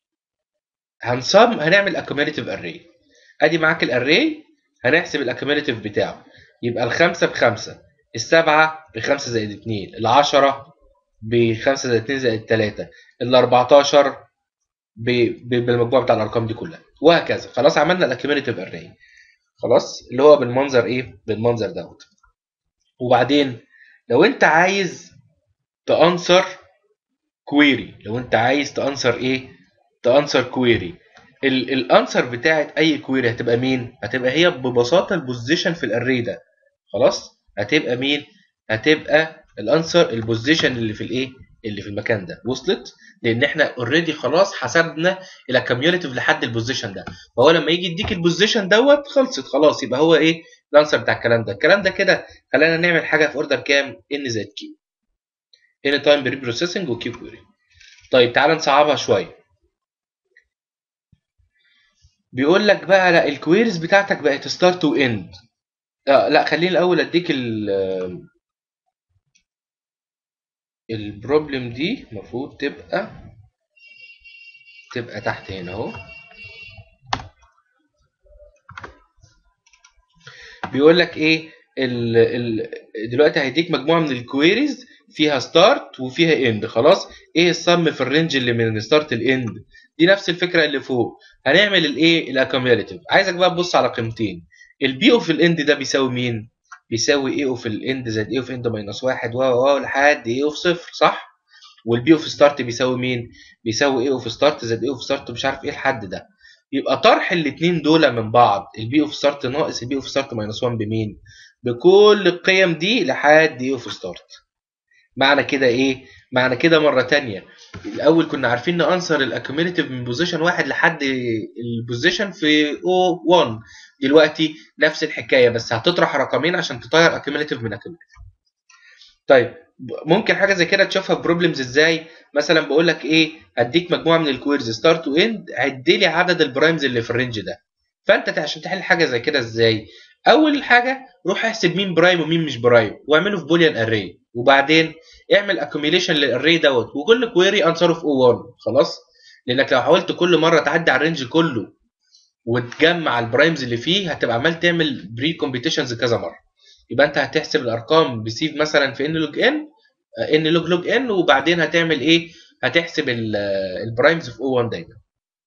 هنصم هنعمل اكوميليتيف اري ادي معاك الاري هنحسب الاكوميليتيف بتاعه يبقى الخمسة بخمسة السبعة بخمسة زائد اتنين العشرة بخمسة زائد اتنين زائد تلاتة الاربعتاشر ب- ب- بالمجموع بتاع الارقام دي كلها وهكذا خلاص عملنا الاكيوميليتيف اري خلاص اللي هو بالمنظر ايه بالمنظر دوت وبعدين لو انت عايز تانسر كويري لو انت عايز تانسر ايه تانسر كويري الانسر بتاعت اي كويري هتبقى مين هتبقى هي ببساطه البوزيشن في الاري ده خلاص هتبقى مين هتبقى الانسر البوزيشن اللي في الايه اللي في المكان ده وصلت لان احنا اوريدي خلاص حسبنا الاكيوميليتيف لحد البوزيشن ده فهو لما يجي يديك البوزيشن دوت خلصت خلاص يبقى هو ايه الانسر بتاع الكلام ده الكلام ده كده خلينا نعمل حاجه في اوردر كام ان زائد كيو ان تايم بري بروسيسنج وكيو كويري طيب تعال نصعبها شويه بيقول لك بقى لا الكويريز بتاعتك بقت ستارت واند آه لا خليني الاول اديك ال البروبلم دي المفروض تبقى تبقى تحت هنا اهو بيقول لك ايه ال ال دلوقتي هيديك مجموعه من الكويريز فيها ستارت وفيها اند خلاص ايه الصم في الرينج اللي من ستارت الاند دي نفس الفكره اللي فوق هنعمل الايه الاكوميوليتيف عايزك بقى تبص على قيمتين البي اوف الاند ده بيساوي مين بيساوي ايه اوف الاند زائد ايه اوف اند ماينس واحد و و لحد ايه اوف صفر صح والبي اوف ستارت بيساوي مين بيساوي ايه اوف ستارت زائد ايه اوف ستارت مش عارف ايه الحد ده يبقى طرح الاثنين دول من بعض البي اوف ستارت ناقص البي اوف ستارت ماينس 1 بمين بكل القيم دي لحد ايه اوف ستارت معنى كده ايه معنى كده مره تانية الاول كنا عارفين نانسر الاكيوميليتيف من بوزيشن واحد لحد البوزيشن في او 1 دلوقتي نفس الحكايه بس هتطرح رقمين عشان تطير اكيوميليتيف من اكيوميليتيف طيب ممكن حاجه زي كده تشوفها في بروبلمز ازاي مثلا بقول لك ايه هديك مجموعه من الكويرز ستارت واند عد لي عدد البرايمز اللي في الرينج ده فانت عشان تحل حاجه زي كده ازاي اول حاجه روح احسب مين برايم ومين مش برايم واعمله في بوليان اري وبعدين اعمل اكوميليشن للاري دوت وكل كويري انسره في او 1 خلاص لانك لو حاولت كل مره تعدي على الرينج كله وتجمع البرايمز اللي فيه هتبقى عمال تعمل بري كومبيتيشنز كذا مره يبقى انت هتحسب الارقام بسيف مثلا في ان لوج ان ان لوج لوج ان وبعدين هتعمل ايه هتحسب البرايمز في او 1 دايما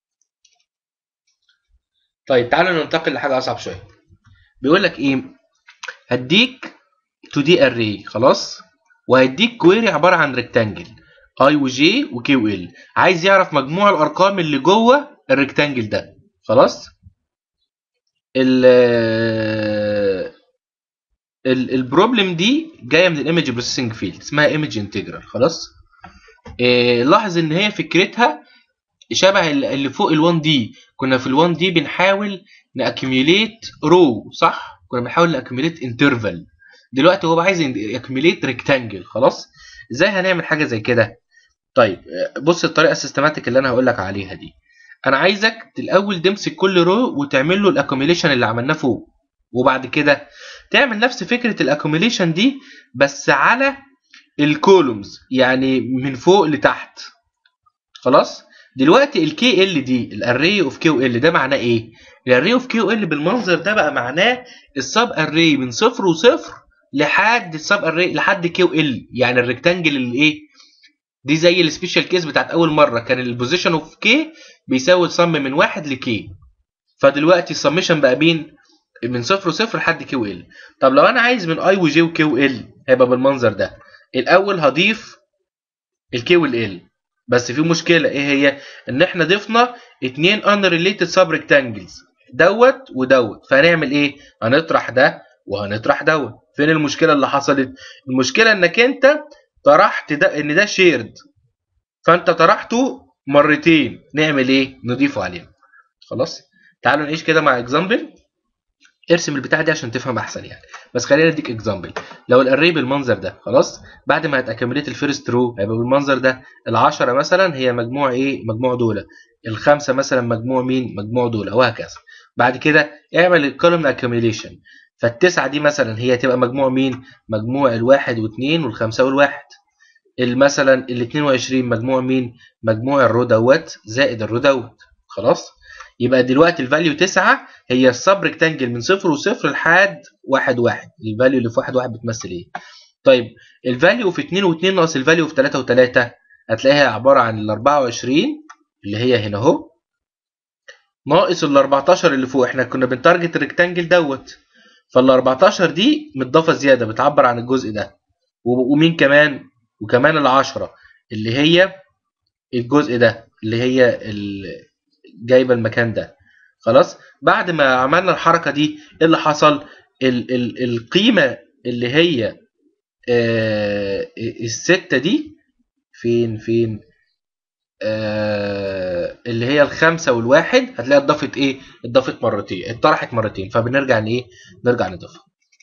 طيب تعالى ننتقل لحاجه اصعب شويه بيقول لك ايه هديك 2 دي اري خلاص وهيديك كويري عباره عن ريكتانجل اي وجي وكي وال عايز يعرف مجموع الارقام اللي جوه الريكتانجل ده خلاص ال البروبلم دي جايه من الايمج بروسيسنج فيلد اسمها ايمج انتجرال خلاص إيه لاحظ ان هي فكرتها شبه اللي فوق ال1 دي كنا في ال1 دي بنحاول ناكيميوليت رو صح كنا بنحاول ناكيميوليت انترفال دلوقتي هو عايز ياكيميوليت ريكتانجل خلاص ازاي هنعمل حاجه زي كده طيب بص الطريقه السيستماتيك اللي انا هقول لك عليها دي انا عايزك الاول تمسك كل رو وتعمل له الاكوميليشن اللي عملناه فوق وبعد كده تعمل نفس فكره الاكوميليشن دي بس على الكولومز يعني من فوق لتحت خلاص دلوقتي الكي ال دي الاري اوف كيو ال ده معناه ايه الاري اوف كيو ال بالمنظر ده بقى معناه السب اري من صفر وصفر لحد السب اري لحد كيو ال يعني الريكتانجل اللي ايه دي زي السبيشال كيس بتاعت اول مره كان البوزيشن اوف كي بيساوي الصم من واحد لكي فدلوقتي السمشن بقى مين من صفر وصفر لحد كيو ال طب لو انا عايز من اي وجي وكيو ال هيبقى بالمنظر ده الاول هضيف الكي والال بس في مشكله ايه هي ان احنا ضفنا اتنين unrelated sub rectangles دوت ودوت فهنعمل ايه هنطرح ده وهنطرح دوت فين المشكله اللي حصلت المشكله انك انت طرحت ده ان ده شيرد فانت طرحته مرتين نعمل ايه نضيفه عليه خلاص تعالوا نعيش كده مع اكزامبل ارسم البتاع دي عشان تفهم احسن يعني بس خلينا نديك اكزامبل لو الاري بالمنظر ده خلاص بعد ما هتاكمليت الفيرست رو هيبقى بالمنظر ده ال10 مثلا هي مجموع ايه مجموع دول الخمسه مثلا مجموع مين مجموع دول وهكذا بعد كده اعمل الكولوم اكيوميليشن فالتسعه دي مثلا هي تبقى مجموع مين مجموع الواحد واثنين والخمسه والواحد مثلا ال 22 مجموع مين مجموع الرو دوت زائد الرو دوت خلاص يبقى دلوقتي الفاليو 9 هي السب ريكتانجل من صفر وصفر لحد واحد واحد الفاليو اللي في واحد واحد بتمثل ايه طيب الفاليو في 2 و2 ناقص الفاليو في 3 و3 هتلاقيها عباره عن ال 24 اللي هي هنا اهو ناقص ال 14 اللي فوق احنا كنا بنتارجت الريكتانجل دوت فال 14 دي متضافه زياده بتعبر عن الجزء ده ومين كمان وكمان العشرة اللي هي الجزء ده اللي هي جايبه المكان ده خلاص بعد ما عملنا الحركه دي ايه اللي حصل ال ال القيمه اللي هي آه الستة دي فين فين آه اللي هي الخمسة والواحد هتلاقيها اتضافت ايه اتضافت مرتين اتطرحت مرتين فبنرجع لايه نرجع نضيفها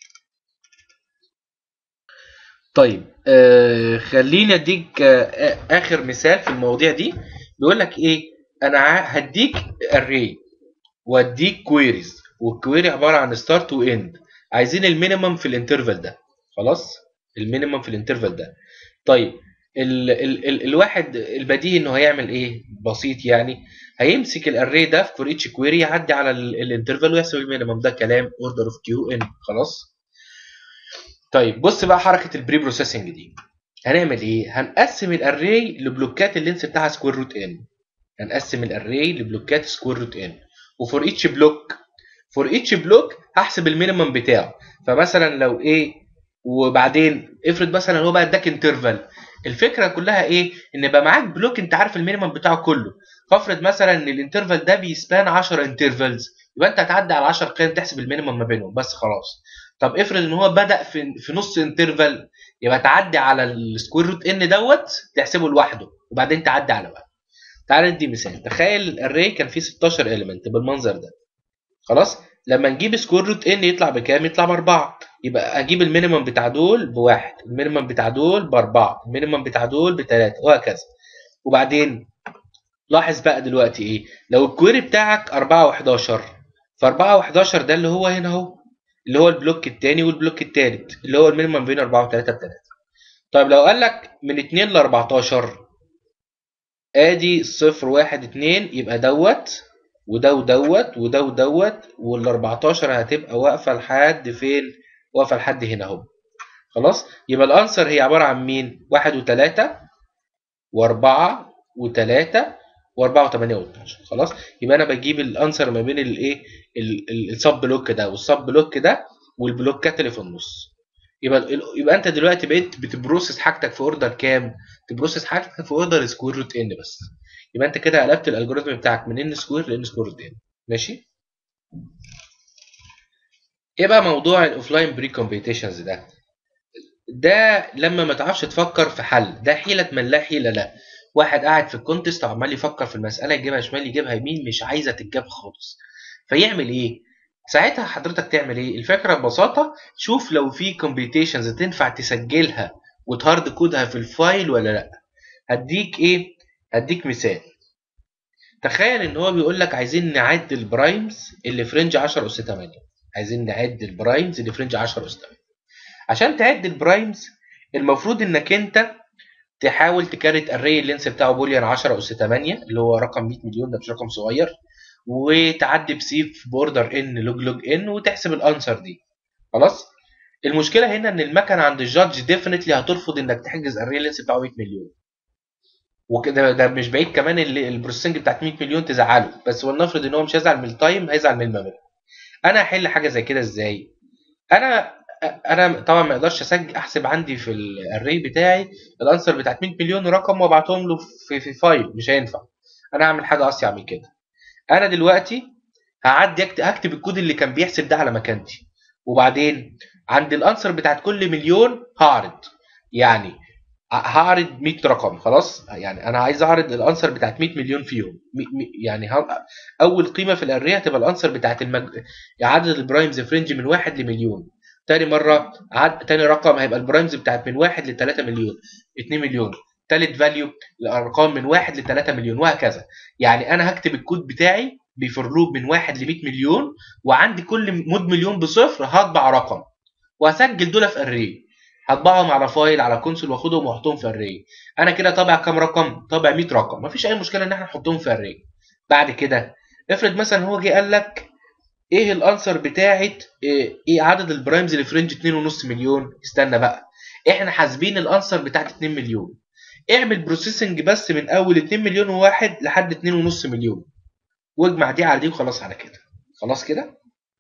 طيب آه خليني اديك آه اخر مثال في المواضيع دي بيقول لك ايه انا هديك اري واديك كويريز والكويري عباره عن ستارت واند عايزين المينيمم في الانترفال ده خلاص المينيمم في الانترفال ده طيب ال ال ال الواحد البديهي انه هيعمل ايه بسيط يعني هيمسك الاري ده فور اتش كويري يعدي على الانترفال ويحسب المينيمم ده كلام اوردر اوف كيو ان خلاص طيب بص بقى حركه البري بروسيسنج دي هنعمل ايه هنقسم الاري لبلوكات اللينس بتاعها سكوير روت ان هنقسم الاري لبلوكات سكوير روت ان وفور ايتش بلوك فور ايتش بلوك هحسب المينيمم بتاعه فمثلا لو ايه وبعدين افرض مثلا هو بقى اداك انترفال الفكره كلها ايه ان يبقى معاك بلوك انت عارف المينيمم بتاعه كله فافرض مثلا ان الانترفال ده بيسبان 10 انترفالز يبقى انت هتعدي على 10 قيم تحسب المينيمم ما بينهم بس خلاص طب افرض ان هو بدا في في نص انترفال يبقى تعدي على السكوير روت ان دوت تحسبه لوحده وبعدين تعدي على واحد تعال ندي مثال تخيل الاري كان فيه 16 اليمنت بالمنظر ده خلاص لما نجيب سكوير روت ان يطلع بكام يطلع باربعه يبقى اجيب المينيمم بتاع دول بواحد المينيمم بتاع دول باربعه المينيمم بتاع دول بثلاثه وهكذا وبعدين لاحظ بقى دلوقتي ايه لو الكويري بتاعك 4 و11 ف 4 و11 ده اللي هو هنا اهو اللي هو البلوك الثاني والبلوك الثالث اللي هو المينيمم بين 4 و3 ب 3 طيب لو قال لك من 2 ل 14 ادي 0 1 2 يبقى دوت وده ودوت وده ودوت وال 14 هتبقى واقفه لحد فين؟ واقفه لحد هنا اهو. خلاص؟ يبقى الانسر هي عباره عن مين؟ 1 و3 و4 و3 و4 و8 و12 خلاص؟ يبقى انا بجيب الانسر ما بين الايه؟ السب بلوك ده والسب بلوك ده والبلوكات اللي في النص. يبقى يبقى انت دلوقتي بقيت بتبروسس حاجتك في اوردر كام؟ تبروسس حاجتك في اوردر سكوير روت ان بس. يبقى انت كده قلبت الالجوريثم بتاعك من ان سكوير لان سكوير روت ان ماشي؟ ايه بقى موضوع الاوفلاين بري كومبيتيشنز ده؟ ده لما ما تعرفش تفكر في حل ده حيلة من لا حيلة لا واحد قاعد في الكونتست وعمال يفكر في المسألة يجيبها شمال يجيبها يمين مش عايزة تتجاب خالص فيعمل ايه؟ ساعتها حضرتك تعمل ايه؟ الفكرة ببساطة شوف لو في كومبيتيشنز تنفع تسجلها وتهارد كودها في الفايل ولا لا هديك ايه؟ هديك مثال تخيل ان هو بيقول لك عايزين نعد البرايمز اللي في رينج 10 اس 8 عايزين نعد البرايمز اللي في رينج 10 اس 8 عشان تعد البرايمز المفروض انك انت تحاول تكريت اري اللينس بتاعه بوليان 10 اس 8 اللي هو رقم 100 مليون ده مش رقم صغير وتعدي بسيف بوردر ان لوج لوج ان وتحسب الانسر دي خلاص المشكله هنا ان المكنه عند الجادج ديفنتلي هترفض انك تحجز اري اللينس بتاعه 100 مليون وكده ده مش بعيد كمان اللي البروسيسنج بتاعت 100 مليون تزعله بس ولنفرض ان هو مش هيزعل من التايم هيزعل من الميموري انا هحل حاجه زي كده ازاي انا انا طبعا ما اقدرش اسجل احسب عندي في الاري بتاعي الانسر بتاعت 100 مليون رقم وابعتهم له في, في فايل مش هينفع انا هعمل حاجه اصيع من كده انا دلوقتي هعدي هكتب الكود اللي كان بيحسب ده على مكانتي وبعدين عند الانسر بتاعت كل مليون هعرض يعني هعرض 100 رقم خلاص يعني انا عايز اعرض الانسر بتاعت 100 مليون فيهم يعني اول قيمه في الاري هتبقى الانسر بتاعت المج... عدد البرايمز في رينج من 1 لمليون تاني مره عد... تاني رقم هيبقى البرايمز بتاعت من 1 ل 3 مليون 2 مليون تالت فاليو الارقام من 1 ل 3 مليون وهكذا يعني انا هكتب الكود بتاعي بفور لوب من 1 ل 100 مليون وعندي كل مود مليون بصفر هطبع رقم وهسجل دول في اري هطبعهم على فايل على كونسول واخدهم واحطهم في اري انا كده طابع كام رقم طابع 100 رقم مفيش اي مشكله ان احنا نحطهم في اري بعد كده افرض مثلا هو جه قال لك ايه الانسر بتاعت ايه, إيه عدد البرايمز اللي في رينج 2.5 مليون استنى بقى احنا حاسبين الانسر بتاعت 2 مليون اعمل بروسيسنج بس من اول 2 مليون وواحد لحد 2.5 مليون واجمع دي على دي وخلاص على كده خلاص كده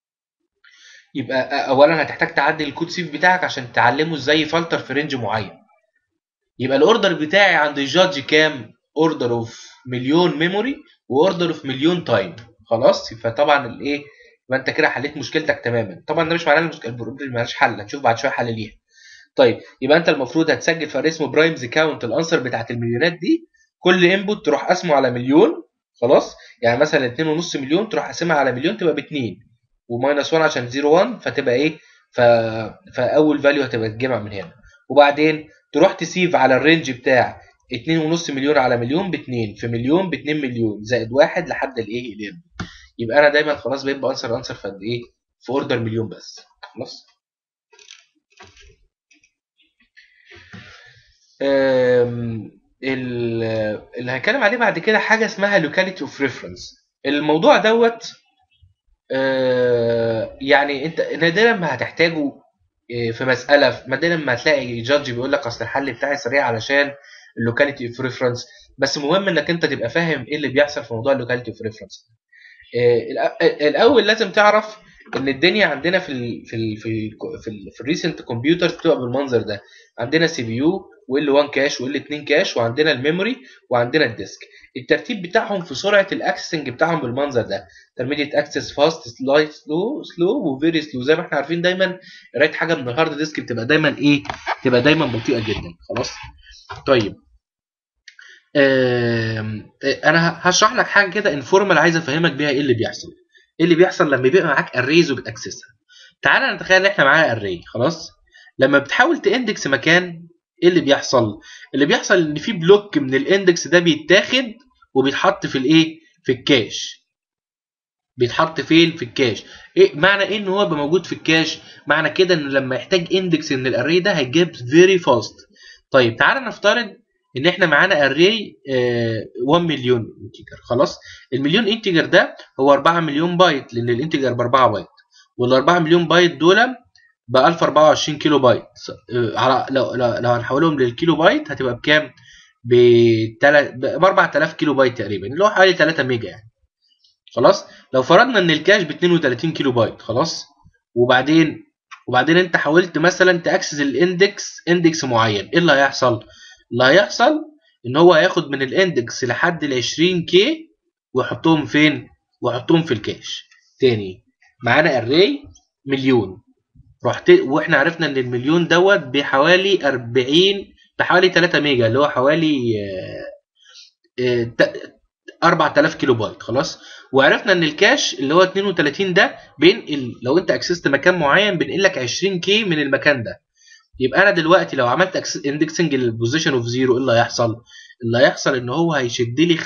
يبقى اولا هتحتاج تعدل الكود سيف بتاعك عشان تعلمه ازاي يفلتر في رينج معين يبقى الاوردر بتاعي عند الجادج كام اوردر اوف مليون ميموري واوردر اوف مليون تايم خلاص فطبعا الايه يبقى انت كده حليت مشكلتك تماما طبعا ده مش معناه ان البروبلم مالهاش حل هتشوف بعد شويه حل ليها طيب يبقى انت المفروض هتسجل في اسمه برايمز كاونت الانسر بتاعت المليونات دي كل انبوت تروح قسمه على مليون خلاص يعني مثلا 2.5 مليون تروح قاسمها على مليون تبقى ب 2 وماينس 1 عشان 0 1 فتبقى ايه ف... فاول فاليو هتبقى تجمع من هنا وبعدين تروح تسيف على الرينج بتاع 2.5 مليون على مليون ب 2 في مليون ب 2 مليون زائد واحد لحد الايه الام يبقى انا دايما خلاص بقيت بانسر انسر في قد ايه في اوردر مليون بس خلاص اللي هنتكلم عليه بعد كده حاجه اسمها لوكاليتي اوف ريفرنس الموضوع دوت يعني انت نادرا ما هتحتاجه في مساله نادرا ما هتلاقي جادج بيقول لك اصل الحل بتاعي سريع علشان اللوكاليتي اوف ريفرنس بس مهم انك انت تبقى فاهم ايه اللي بيحصل في موضوع اللوكاليتي اوف ريفرنس الاول لازم تعرف ان الدنيا عندنا في ال في ال في ال في, ال في الريسنت كمبيوترز بتبقى بالمنظر ده عندنا سي بي يو وال 1 كاش وال 2 كاش وعندنا الميموري وعندنا الديسك الترتيب بتاعهم في سرعه الاكسسنج بتاعهم بالمنظر ده intermediate اكسس فاست سلايد سلو سلو وفيري سلو زي ما احنا عارفين دايما قرايه حاجه من الهارد ديسك بتبقى دايما ايه بتبقى دايما بطيئه جدا خلاص طيب انا هشرح لك حاجه كده انفورمال عايز افهمك بيها ايه اللي بيحصل ايه اللي بيحصل لما بيبقى معاك اريز وبتاكسسها تعالى نتخيل ان احنا معانا اري خلاص لما بتحاول تاندكس مكان ايه اللي بيحصل اللي بيحصل ان في بلوك من الاندكس ده بيتاخد وبيتحط في الايه في الكاش بيتحط فين في الكاش ايه معنى ايه ان هو يبقى موجود في الكاش معنى كده ان لما يحتاج اندكس من الاري ده هيجيب فيري فاست طيب تعالى نفترض ان احنا معانا اري 1 مليون انتجر خلاص المليون انتجر ده هو 4 مليون بايت لان الانتجر ب 4 بايت وال 4 مليون بايت دول ب 1024 كيلو بايت آه، على لو لو, لو هنحولهم للكيلو بايت هتبقى بكام؟ ب 4000 كيلو بايت تقريبا اللي هو حوالي 3 ميجا يعني خلاص لو فرضنا ان الكاش ب 32 كيلو بايت خلاص وبعدين وبعدين انت حاولت مثلا تاكسس الاندكس اندكس معين ايه اللي هيحصل اللي هيحصل ان هو هياخد من الاندكس لحد ال 20 كي ويحطهم فين ويحطهم في الكاش تاني معانا اري مليون رحت واحنا عرفنا ان المليون دوت بحوالي 40 بحوالي 3 ميجا اللي هو حوالي آه، آه، 4000 كيلو بايت خلاص وعرفنا ان الكاش اللي هو 32 ده بينقل لو انت اكسست مكان معين بينقل لك 20 كي من المكان ده يبقى انا دلوقتي لو عملت اندكسنج للبوزيشن اوف زيرو ايه اللي هيحصل؟ اللي هيحصل ان هو هيشد لي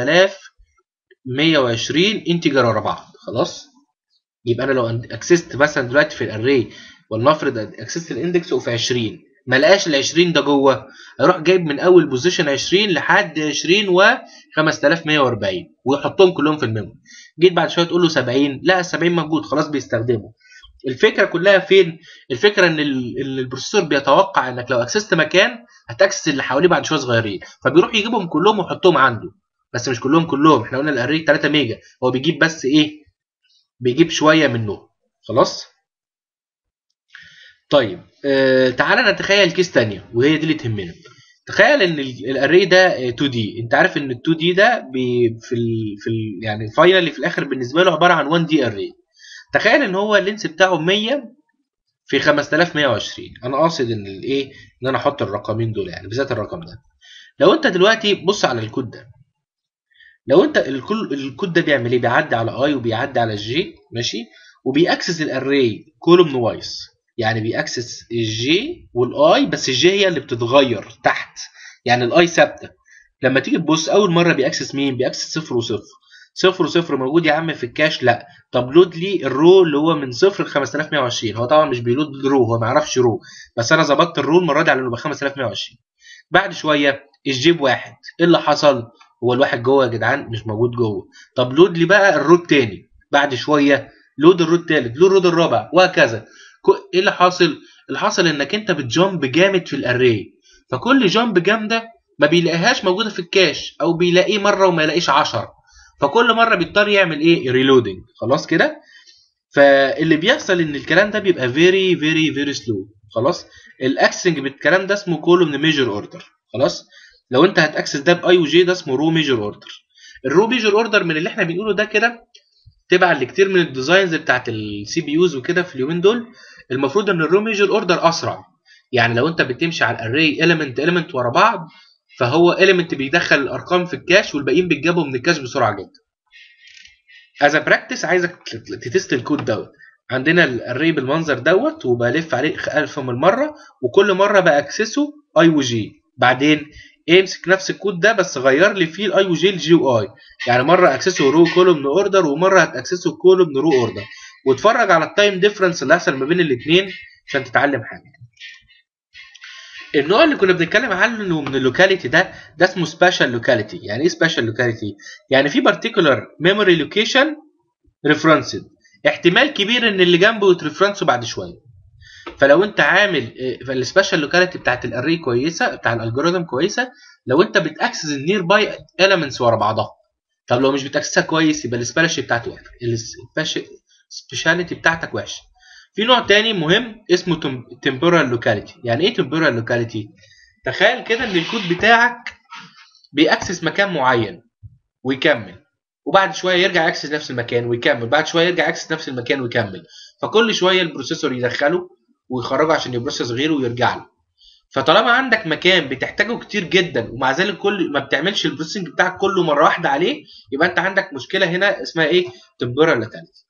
5120 انتجر ورا بعض خلاص؟ يبقى انا لو اكسست مثلا دلوقتي في الاري ولنفرض اكسست الاندكس اوف 20 ما لقاش ال 20 ده جوه هيروح جايب من اول بوزيشن 20 لحد 20 و 5140 ويحطهم كلهم في الميموري جيت بعد شويه تقول له 70 لا ال 70 موجود خلاص بيستخدمه الفكره كلها فين الفكره ان البروسيسور بيتوقع انك لو اكسست مكان هتاكسس اللي حواليه بعد شويه صغيرين فبيروح يجيبهم كلهم ويحطهم عنده بس مش كلهم كلهم احنا قلنا الاري 3 ميجا هو بيجيب بس ايه بيجيب شويه منهم خلاص طيب آه تعالى نتخيل كيس ثانيه وهي دي اللي تهمنا تخيل ان الاري ده 2 دي انت عارف ان ال 2 دي ده بي في ال في ال يعني فاينلي في الاخر بالنسبه له عباره عن 1 دي اري تخيل ان هو اللينس بتاعه 100 في 5120 انا قاصد ان الايه ان انا احط الرقمين دول يعني بالذات الرقم ده لو انت دلوقتي بص على الكود ده لو انت الكل الكود ده بيعمل ايه بيعدي على اي وبيعدي على جي ماشي وبيأكسس الاري كولوم وايز يعني بيأكسس الجي والاي بس الجي هي اللي بتتغير تحت يعني الاي ثابته لما تيجي تبص اول مره بيأكسس مين بيأكسس صفر وصفر صفر وصفر موجود يا عم في الكاش لا طب لود لي الرو اللي هو من صفر ل 5120 هو طبعا مش بيلود رو هو ما يعرفش رو بس انا ظبطت الرو المره دي على انه ب 5120 بعد شويه الجيب واحد ايه اللي حصل هو الواحد جوه يا جدعان مش موجود جوه طب لود لي بقى الرو التاني بعد شويه لود الرو التالت لود الرو الرابع وهكذا ايه اللي حاصل اللي حاصل انك انت بتجامب جامد في الاري فكل جامب جامده ما بيلاقيهاش موجوده في الكاش او بيلاقيه مره وما يلاقيش 10 فكل مره بيضطر يعمل ايه ريلودنج خلاص كده فاللي بيحصل ان الكلام ده بيبقى فيري فيري فيري سلو خلاص الاكسنج بالكلام ده اسمه كولوم ميجر اوردر خلاص لو انت هتاكسس ده باي وجي ده اسمه رو ميجر اوردر الرو ميجر اوردر من اللي احنا بنقوله ده كده تبع لكتير من الديزاينز بتاعت السي بي يوز وكده في اليومين دول المفروض ان الرو ميجر اوردر اسرع يعني لو انت بتمشي على الاري اليمنت اليمنت ورا بعض فهو اليمنت بيدخل الارقام في الكاش والباقيين بيتجابوا من الكاش بسرعه جدا از براكتس عايزك تتست الكود دوت عندنا الاري بالمنظر دوت وبلف عليه الف من مره وكل مره باكسسه اي وجي بعدين امسك نفس الكود ده بس غير لي فيه الاي وجي الجي واي يعني مره اكسسه رو كولوم اوردر ومره هتاكسسه كولوم رو اوردر واتفرج على التايم ديفرنس اللي هيحصل ما بين الاثنين عشان تتعلم حاجه النوع اللي كنا بنتكلم عنه من اللوكاليتي ده ده اسمه سبيشال لوكاليتي يعني ايه سبيشال لوكاليتي يعني في بارتيكولار ميموري لوكيشن ريفرنسد احتمال كبير ان اللي جنبه يتريفرنسه بعد شويه فلو انت عامل السبيشال لوكاليتي بتاعت الاري كويسه بتاع الالجوريثم كويسه لو انت بتاكسس النير باي اليمنتس ورا بعضها طب لو مش بتاكسسها كويس يبقى السبيشاليتي بتاعته وحشه السبيشاليتي بتاعتك وحشه في نوع تاني مهم اسمه temporal locality يعني ايه temporal locality تخيل كده ان الكود بتاعك بيأكسس مكان معين ويكمل وبعد شويه يرجع يأكسس نفس المكان ويكمل بعد شويه يرجع يأكسس نفس المكان ويكمل فكل شويه البروسيسور يدخله ويخرجه عشان يبروسس غيره ويرجع له فطالما عندك مكان بتحتاجه كتير جدا ومع ذلك كل ما بتعملش البروسيسنج بتاعك كله مره واحده عليه يبقى انت عندك مشكله هنا اسمها ايه temporal locality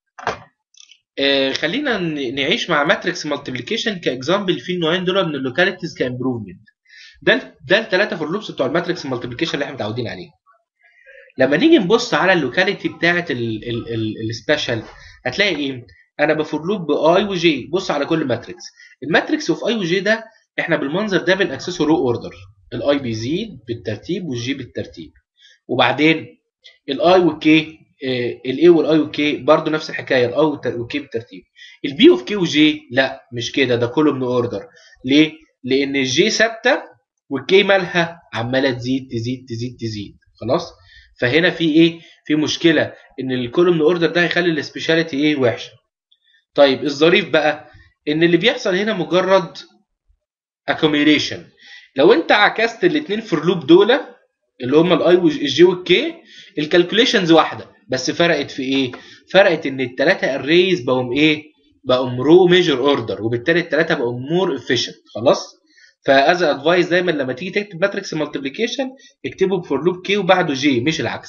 آه خلينا نعيش مع ماتريكس مالتيبليكيشن كاكزامبل في النوعين دول من اللوكاليتيز كامبروفمنت ده ده الثلاثه فور لوبس بتوع الماتريكس مالتيبليكيشن اللي احنا متعودين عليه لما نيجي نبص على اللوكاليتي بتاعه السبيشال هتلاقي ايه انا بفور لوب باي وجي بص على كل ماتريكس الماتريكس اوف اي وجي ده احنا بالمنظر ده بنأكسسه رو اوردر الاي بيزيد بالترتيب والجي بالترتيب وبعدين الاي والكي الاي والاي والكي برضه نفس الحكايه الاي والكي بالترتيب البي اوف كي وجي لا مش كده ده كولومن اوردر ليه؟ لان الجي ثابته والكي مالها عماله تزيد تزيد تزيد تزيد خلاص فهنا في ايه في مشكله ان الكولومن اوردر ده هيخلي السبيشاليتي ايه وحشه طيب الظريف بقى ان اللي بيحصل هنا مجرد accumulation لو انت عكست الاثنين فور لوب دول اللي هم الاي والجي والكي الكالكوليشنز واحده بس فرقت في ايه فرقت ان الثلاثه اريز بقوا ايه بقوا رو ميجر اوردر وبالتالي الثلاثه بقوا مور افيشنت خلاص فاز ادفايس دايما لما تيجي تكتب ماتريكس مالتيبليكيشن اكتبه بفور لوب كي وبعده جي مش العكس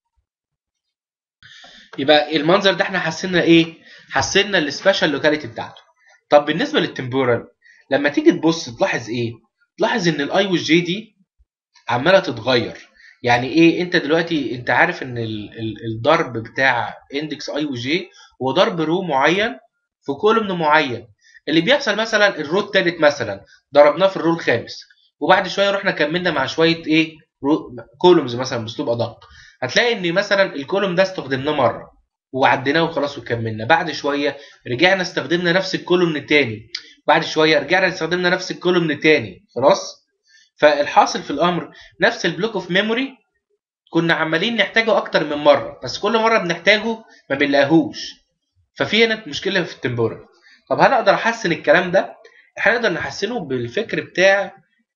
يبقى المنظر ده احنا حسينا ايه حسينا السبيشال لوكاليتي بتاعته طب بالنسبه للتمبورال لما تيجي تبص تلاحظ ايه تلاحظ ان الاي والجي دي عماله تتغير يعني ايه انت دلوقتي انت عارف ان ال ال الضرب بتاع اندكس اي وجي هو ضرب رو معين في كولومن معين اللي بيحصل مثلا الرو الثالث مثلا ضربناه في الرو الخامس وبعد شويه رحنا كملنا مع شويه ايه كولومز مثلا باسلوب ادق هتلاقي ان مثلا الكولوم ده استخدمناه مره وعديناه وخلاص وكملنا بعد شويه رجعنا استخدمنا نفس الكولوم تاني بعد شويه رجعنا استخدمنا نفس الكولوم تاني خلاص فالحاصل في الامر نفس البلوك اوف ميموري كنا عمالين نحتاجه اكتر من مره بس كل مره بنحتاجه ما بنلاقيهوش ففي هنا مشكله في التمبورال طب هل اقدر احسن الكلام ده احنا نقدر نحسنه بالفكر بتاع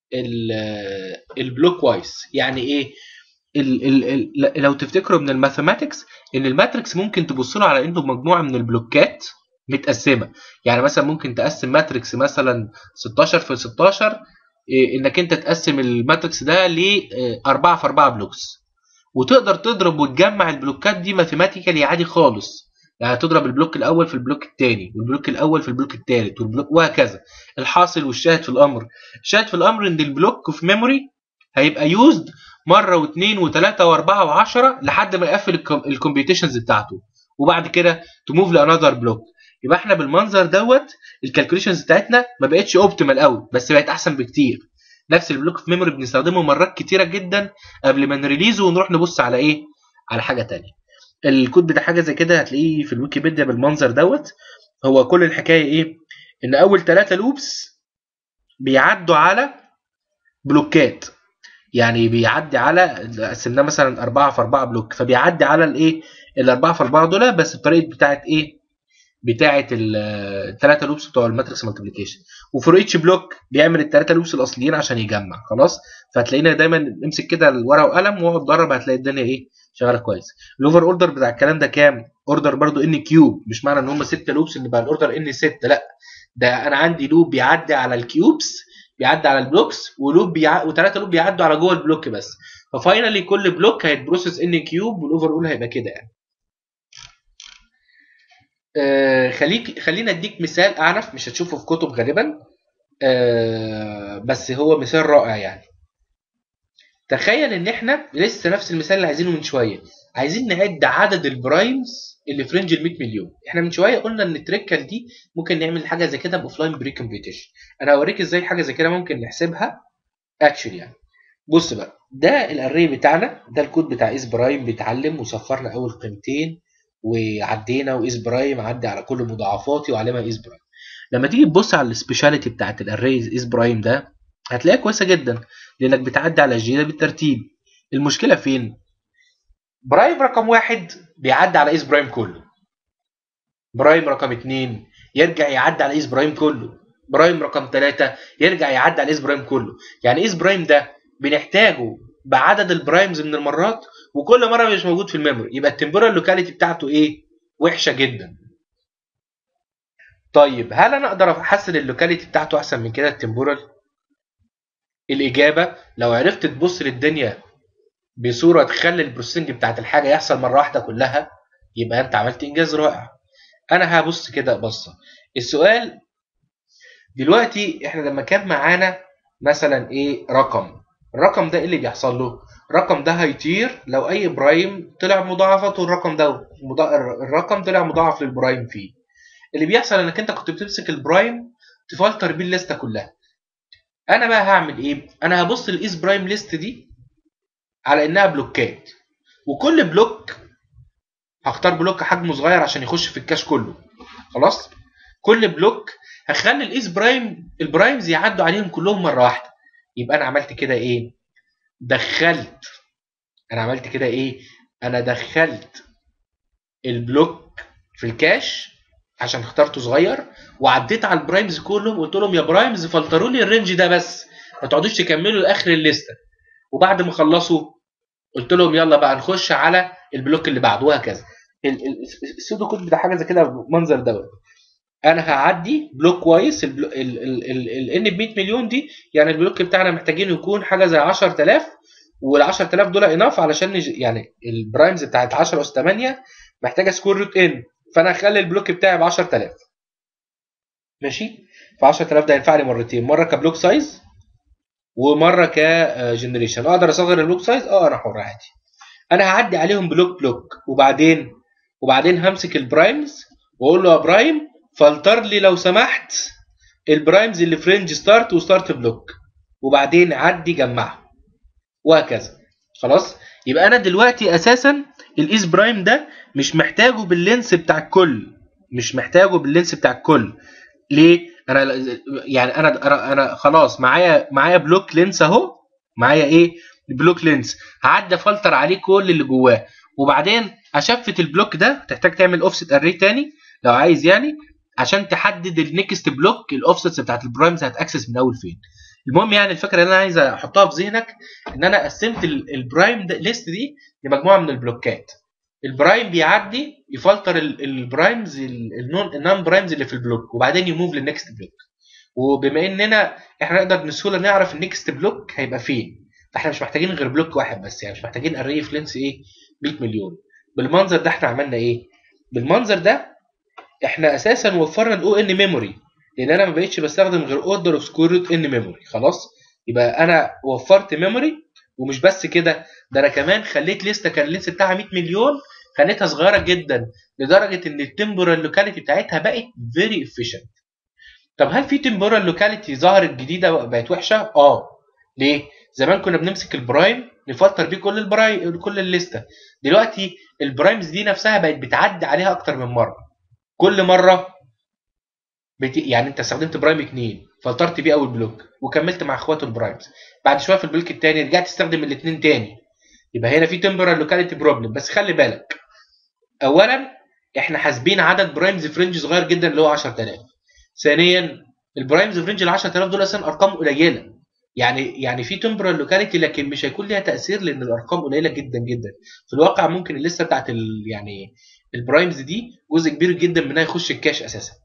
البلوك وايز يعني ايه ال ال ال لو تفتكروا من الماثيماتكس ان الماتريكس ممكن تبص له على انه مجموعه من البلوكات متقسمه يعني مثلا ممكن تقسم ماتريكس مثلا 16 في 16 إيه انك انت تقسم الماتريكس ده ل 4 في 4 بلوكس وتقدر تضرب وتجمع البلوكات دي ماثيماتيكالي عادي خالص يعني تضرب البلوك الاول في البلوك الثاني والبلوك الاول في البلوك الثالث والبلوك وهكذا الحاصل والشاهد في الامر الشاهد في الامر ان البلوك في ميموري هيبقى يوزد مره واثنين وثلاثه واربعه وعشره لحد ما يقفل الكمبيوتيشنز بتاعته وبعد كده تموف لانذر بلوك يبقى احنا بالمنظر دوت الكالكوليشنز بتاعتنا ما بقتش اوبتيمال قوي بس بقت احسن بكتير نفس البلوك في ميموري بنستخدمه مرات كتيره جدا قبل ما نريليزه ونروح نبص على ايه على حاجه تانية الكود بتاع حاجه زي كده هتلاقيه في الويكيبيديا بالمنظر دوت هو كل الحكايه ايه ان اول ثلاثة لوبس بيعدوا على بلوكات يعني بيعدي على قسمناه مثلا 4 في 4 بلوك فبيعدي على الايه الاربعه في اربعه دول بس بطريقه بتاعه ايه بتاعه الثلاثه لوبس بتوع الماتريكس مالتيبليكيشن وفور اتش بلوك بيعمل الثلاثه لوبس الاصليين عشان يجمع خلاص فهتلاقينا دايما امسك كده الورقه وقلم واقعد ضرب هتلاقي الدنيا ايه شغاله كويس الاوفر اوردر بتاع الكلام ده كام اوردر برضو ان كيوب مش معنى ان هم 6 لوبس ان بقى الاوردر ان 6 لا ده انا عندي لوب بيعدي على الكيوبس بيعدي على البلوكس ولوب بيع... وثلاثه لوب بيعدوا على جوه البلوك بس ففاينلي كل بلوك هيتبروسس ان كيوب والاوفر اول هيبقى كده يعني آه خليك خلينا اديك مثال اعنف مش هتشوفه في كتب غالبا آه بس هو مثال رائع يعني تخيل ان احنا لسه نفس المثال اللي عايزينه من شويه عايزين نعد عدد البرايمز اللي في رينج ال 100 مليون احنا من شويه قلنا ان التريكال دي ممكن نعمل حاجه زي كده باوفلاين بري كومبيوتيشن انا هوريك ازاي حاجه زي كده ممكن نحسبها اكشن يعني بص بقى ده الاري بتاعنا ده الكود بتاع اس برايم بيتعلم وصفرنا اول قيمتين وعدينا واس برايم عدى على كل مضاعفاتي وعلمها اس برايم لما تيجي تبص على السبيشاليتي بتاعت الاري اس برايم ده هتلاقيها كويسه جدا لانك بتعدي على الجي بالترتيب المشكله فين برايم رقم واحد بيعدي على اس برايم كله برايم رقم اتنين يرجع يعدي على اس برايم كله برايم رقم ثلاثة يرجع يعدي على اس برايم كله يعني اس برايم ده بنحتاجه بعدد البرايمز من المرات وكل مره مش موجود في الميموري يبقى التمبورال لوكاليتي بتاعته ايه وحشه جدا طيب هل انا اقدر احسن اللوكاليتي بتاعته احسن من كده التمبورال الاجابه لو عرفت تبص للدنيا بصوره تخلي البروسيسنج بتاعت الحاجه يحصل مره واحده كلها يبقى انت عملت انجاز رائع انا هبص كده بصه السؤال دلوقتي احنا لما كان معانا مثلا ايه رقم الرقم ده ايه اللي بيحصل له الرقم ده هيطير لو اي برايم طلع مضاعفته الرقم ده الرقم طلع مضاعف للبرايم فيه اللي بيحصل انك انت كنت بتمسك البرايم تفلتر بيه الليسته كلها انا بقى هعمل ايه انا هبص الايز برايم ليست دي على انها بلوكات وكل بلوك هختار بلوك حجمه صغير عشان يخش في الكاش كله خلاص كل بلوك هخلي الايز برايم البرايمز يعدوا عليهم كلهم مره واحده يبقى انا عملت كده ايه دخلت انا عملت كده ايه انا دخلت البلوك في الكاش عشان اخترته صغير وعديت على البرايمز كلهم قلت لهم يا برايمز فلتروا لي الرينج ده بس ما تقعدوش تكملوا لاخر الليسته وبعد ما خلصوا قلت لهم يلا بقى نخش على البلوك اللي بعده وهكذا السودو كود بتاع حاجه زي كده بالمنظر دوت انا هعدي بلوك كويس الان ب 100 مليون دي يعني البلوك بتاعنا محتاجين يكون حاجه زي 10000 وال 10000 دول اناف علشان نج... يعني البرايمز بتاعت 10 اس 8 محتاجه سكور روت ان فانا هخلي البلوك بتاعي ب 10000 ماشي ف 10000 ده هينفع لي مرتين مره كبلوك سايز ومره كجنريشن اقدر اصغر البلوك سايز اه انا حر عادي انا هعدي عليهم بلوك بلوك وبعدين وبعدين همسك البرايمز واقول له يا برايم فلتر لي لو سمحت البرايمز اللي في رينج ستارت وستارت بلوك وبعدين عدي جمعهم وهكذا خلاص يبقى انا دلوقتي اساسا الايز برايم ده مش محتاجه باللينس بتاع الكل مش محتاجه باللينس بتاع الكل ليه انا يعني انا انا, أنا خلاص معايا معايا بلوك لينس اهو معايا ايه بلوك لينس هعدي فلتر عليه كل اللي جواه وبعدين اشفت البلوك ده تحتاج تعمل اوفست اري تاني لو عايز يعني عشان تحدد النكست بلوك الاوفستس بتاعت البرايمز هتاكسس من اول فين المهم يعني الفكره اللي انا عايز احطها في ذهنك ان انا قسمت البرايم ليست دي لمجموعه من البلوكات البرايم بيعدي يفلتر البرايمز النون برايمز اللي في البلوك وبعدين يموف للنكست بلوك وبما اننا احنا نقدر بسهوله نعرف النكست بلوك هيبقى فين فاحنا مش محتاجين غير بلوك واحد بس يعني مش محتاجين اري في لينس ايه 100 مليون بالمنظر ده احنا عملنا ايه بالمنظر ده احنا اساسا وفرنا الاو ان ميموري لان انا ما بقتش بستخدم غير اوردر اوف سكوير روت ان ميموري خلاص يبقى انا وفرت ميموري ومش بس كده ده انا كمان خليت لسته كان اللينس بتاعها 100 مليون خليتها صغيره جدا لدرجه ان التمبورال لوكاليتي بتاعتها بقت فيري افيشنت طب هل في تمبورال لوكاليتي ظهرت جديده بقت وحشه اه ليه زمان كنا بنمسك البرايم نفلتر بيه كل البرايم كل الليسته دلوقتي البرايمز دي نفسها بقت بتعدي عليها اكتر من مره كل مره بت... يعني انت استخدمت برايم 2 فلترت بيه اول بلوك وكملت مع اخواته البرايمز بعد شويه في البلوك الثاني رجعت تستخدم الاثنين تاني يبقى هنا في تمبرال لوكاليتي بروبلم بس خلي بالك اولا احنا حاسبين عدد برايمز في رينج صغير جدا اللي هو 10000 ثانيا البرايمز في رينج ال 10000 دول اصلا ارقام قليله يعني يعني في تمبرال لوكاليتي لكن مش هيكون ليها تاثير لان الارقام قليله جدا جدا في الواقع ممكن الليسته بتاعت ال يعني البرايمز دي جزء كبير جدا منها يخش الكاش اساسا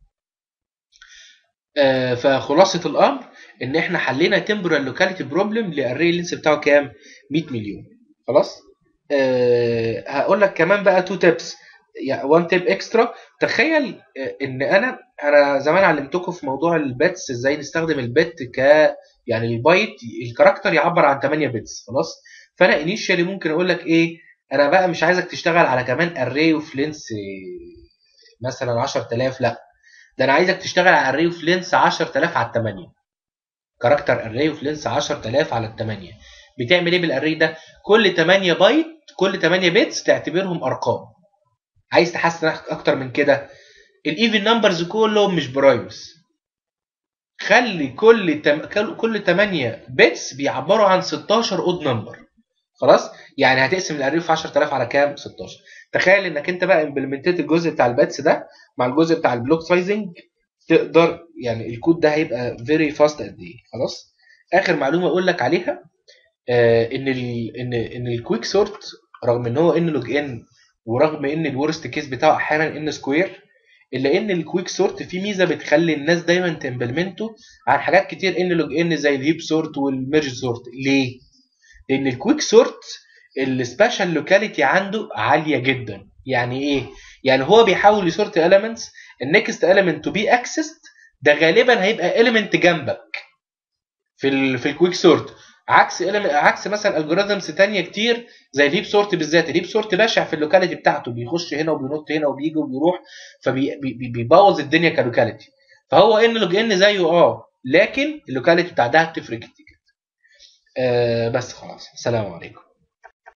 آه فخلاصه الامر ان احنا حلينا تمبرال لوكاليتي بروبلم لاري لينس بتاعه كام 100 مليون خلاص أه هقول لك كمان بقى تو تيبس يعني وان تيب اكسترا تخيل ان انا انا زمان علمتكم في موضوع البيتس ازاي نستخدم البت ك يعني البايت الكاركتر يعبر عن 8 بيتس خلاص فانا انيشالي ممكن اقول لك ايه انا بقى مش عايزك تشتغل على كمان اري اوف لينس مثلا 10000 لا ده انا عايزك تشتغل على اري اوف لينس 10000 على 8 كاركتر اري اوف لينس 10000 على 8 بتعمل ايه بالاري ده كل 8 بايت كل 8 بيتس تعتبرهم ارقام عايز تحسن اكتر من كده الايفن نمبرز كلهم مش برايمز خلي كل تم... كل 8 بيتس بيعبروا عن 16 اود نمبر خلاص يعني هتقسم الاري في 10000 على كام 16 تخيل انك انت بقى امبلمنتيت الجزء بتاع الباتس ده مع الجزء بتاع البلوك سايزنج تقدر يعني الكود ده هيبقى فيري فاست قد ايه خلاص اخر معلومه اقول لك عليها آه ان ال ان ان الكويك سورت رغم ان هو ان لوج ان ورغم ان الورست كيس بتاعه احيانا ان سكوير الا ان الكويك سورت فيه ميزه بتخلي الناس دايما تمبلمنته عن حاجات كتير ان لوج ان زي الهيب سورت والميرج سورت ليه؟ لان الكويك سورت السبيشال لوكاليتي عنده عاليه جدا يعني ايه؟ يعني هو بيحاول يسورت elements النكست element تو بي اكسست ده غالبا هيبقى element جنبك في ال في الكويك سورت عكس عكس مثلا الجوريزمز ثانيه كتير زي الهيب سورت بالذات الهيب سورت بشع في اللوكاليتي بتاعته بيخش هنا وبينط هنا وبيجي وبيروح فبيبوظ الدنيا كلوكاليتي فهو ان لوج ان زيه اه لكن اللوكاليتي بتاع ده تفرق كتير آه بس خلاص السلام عليكم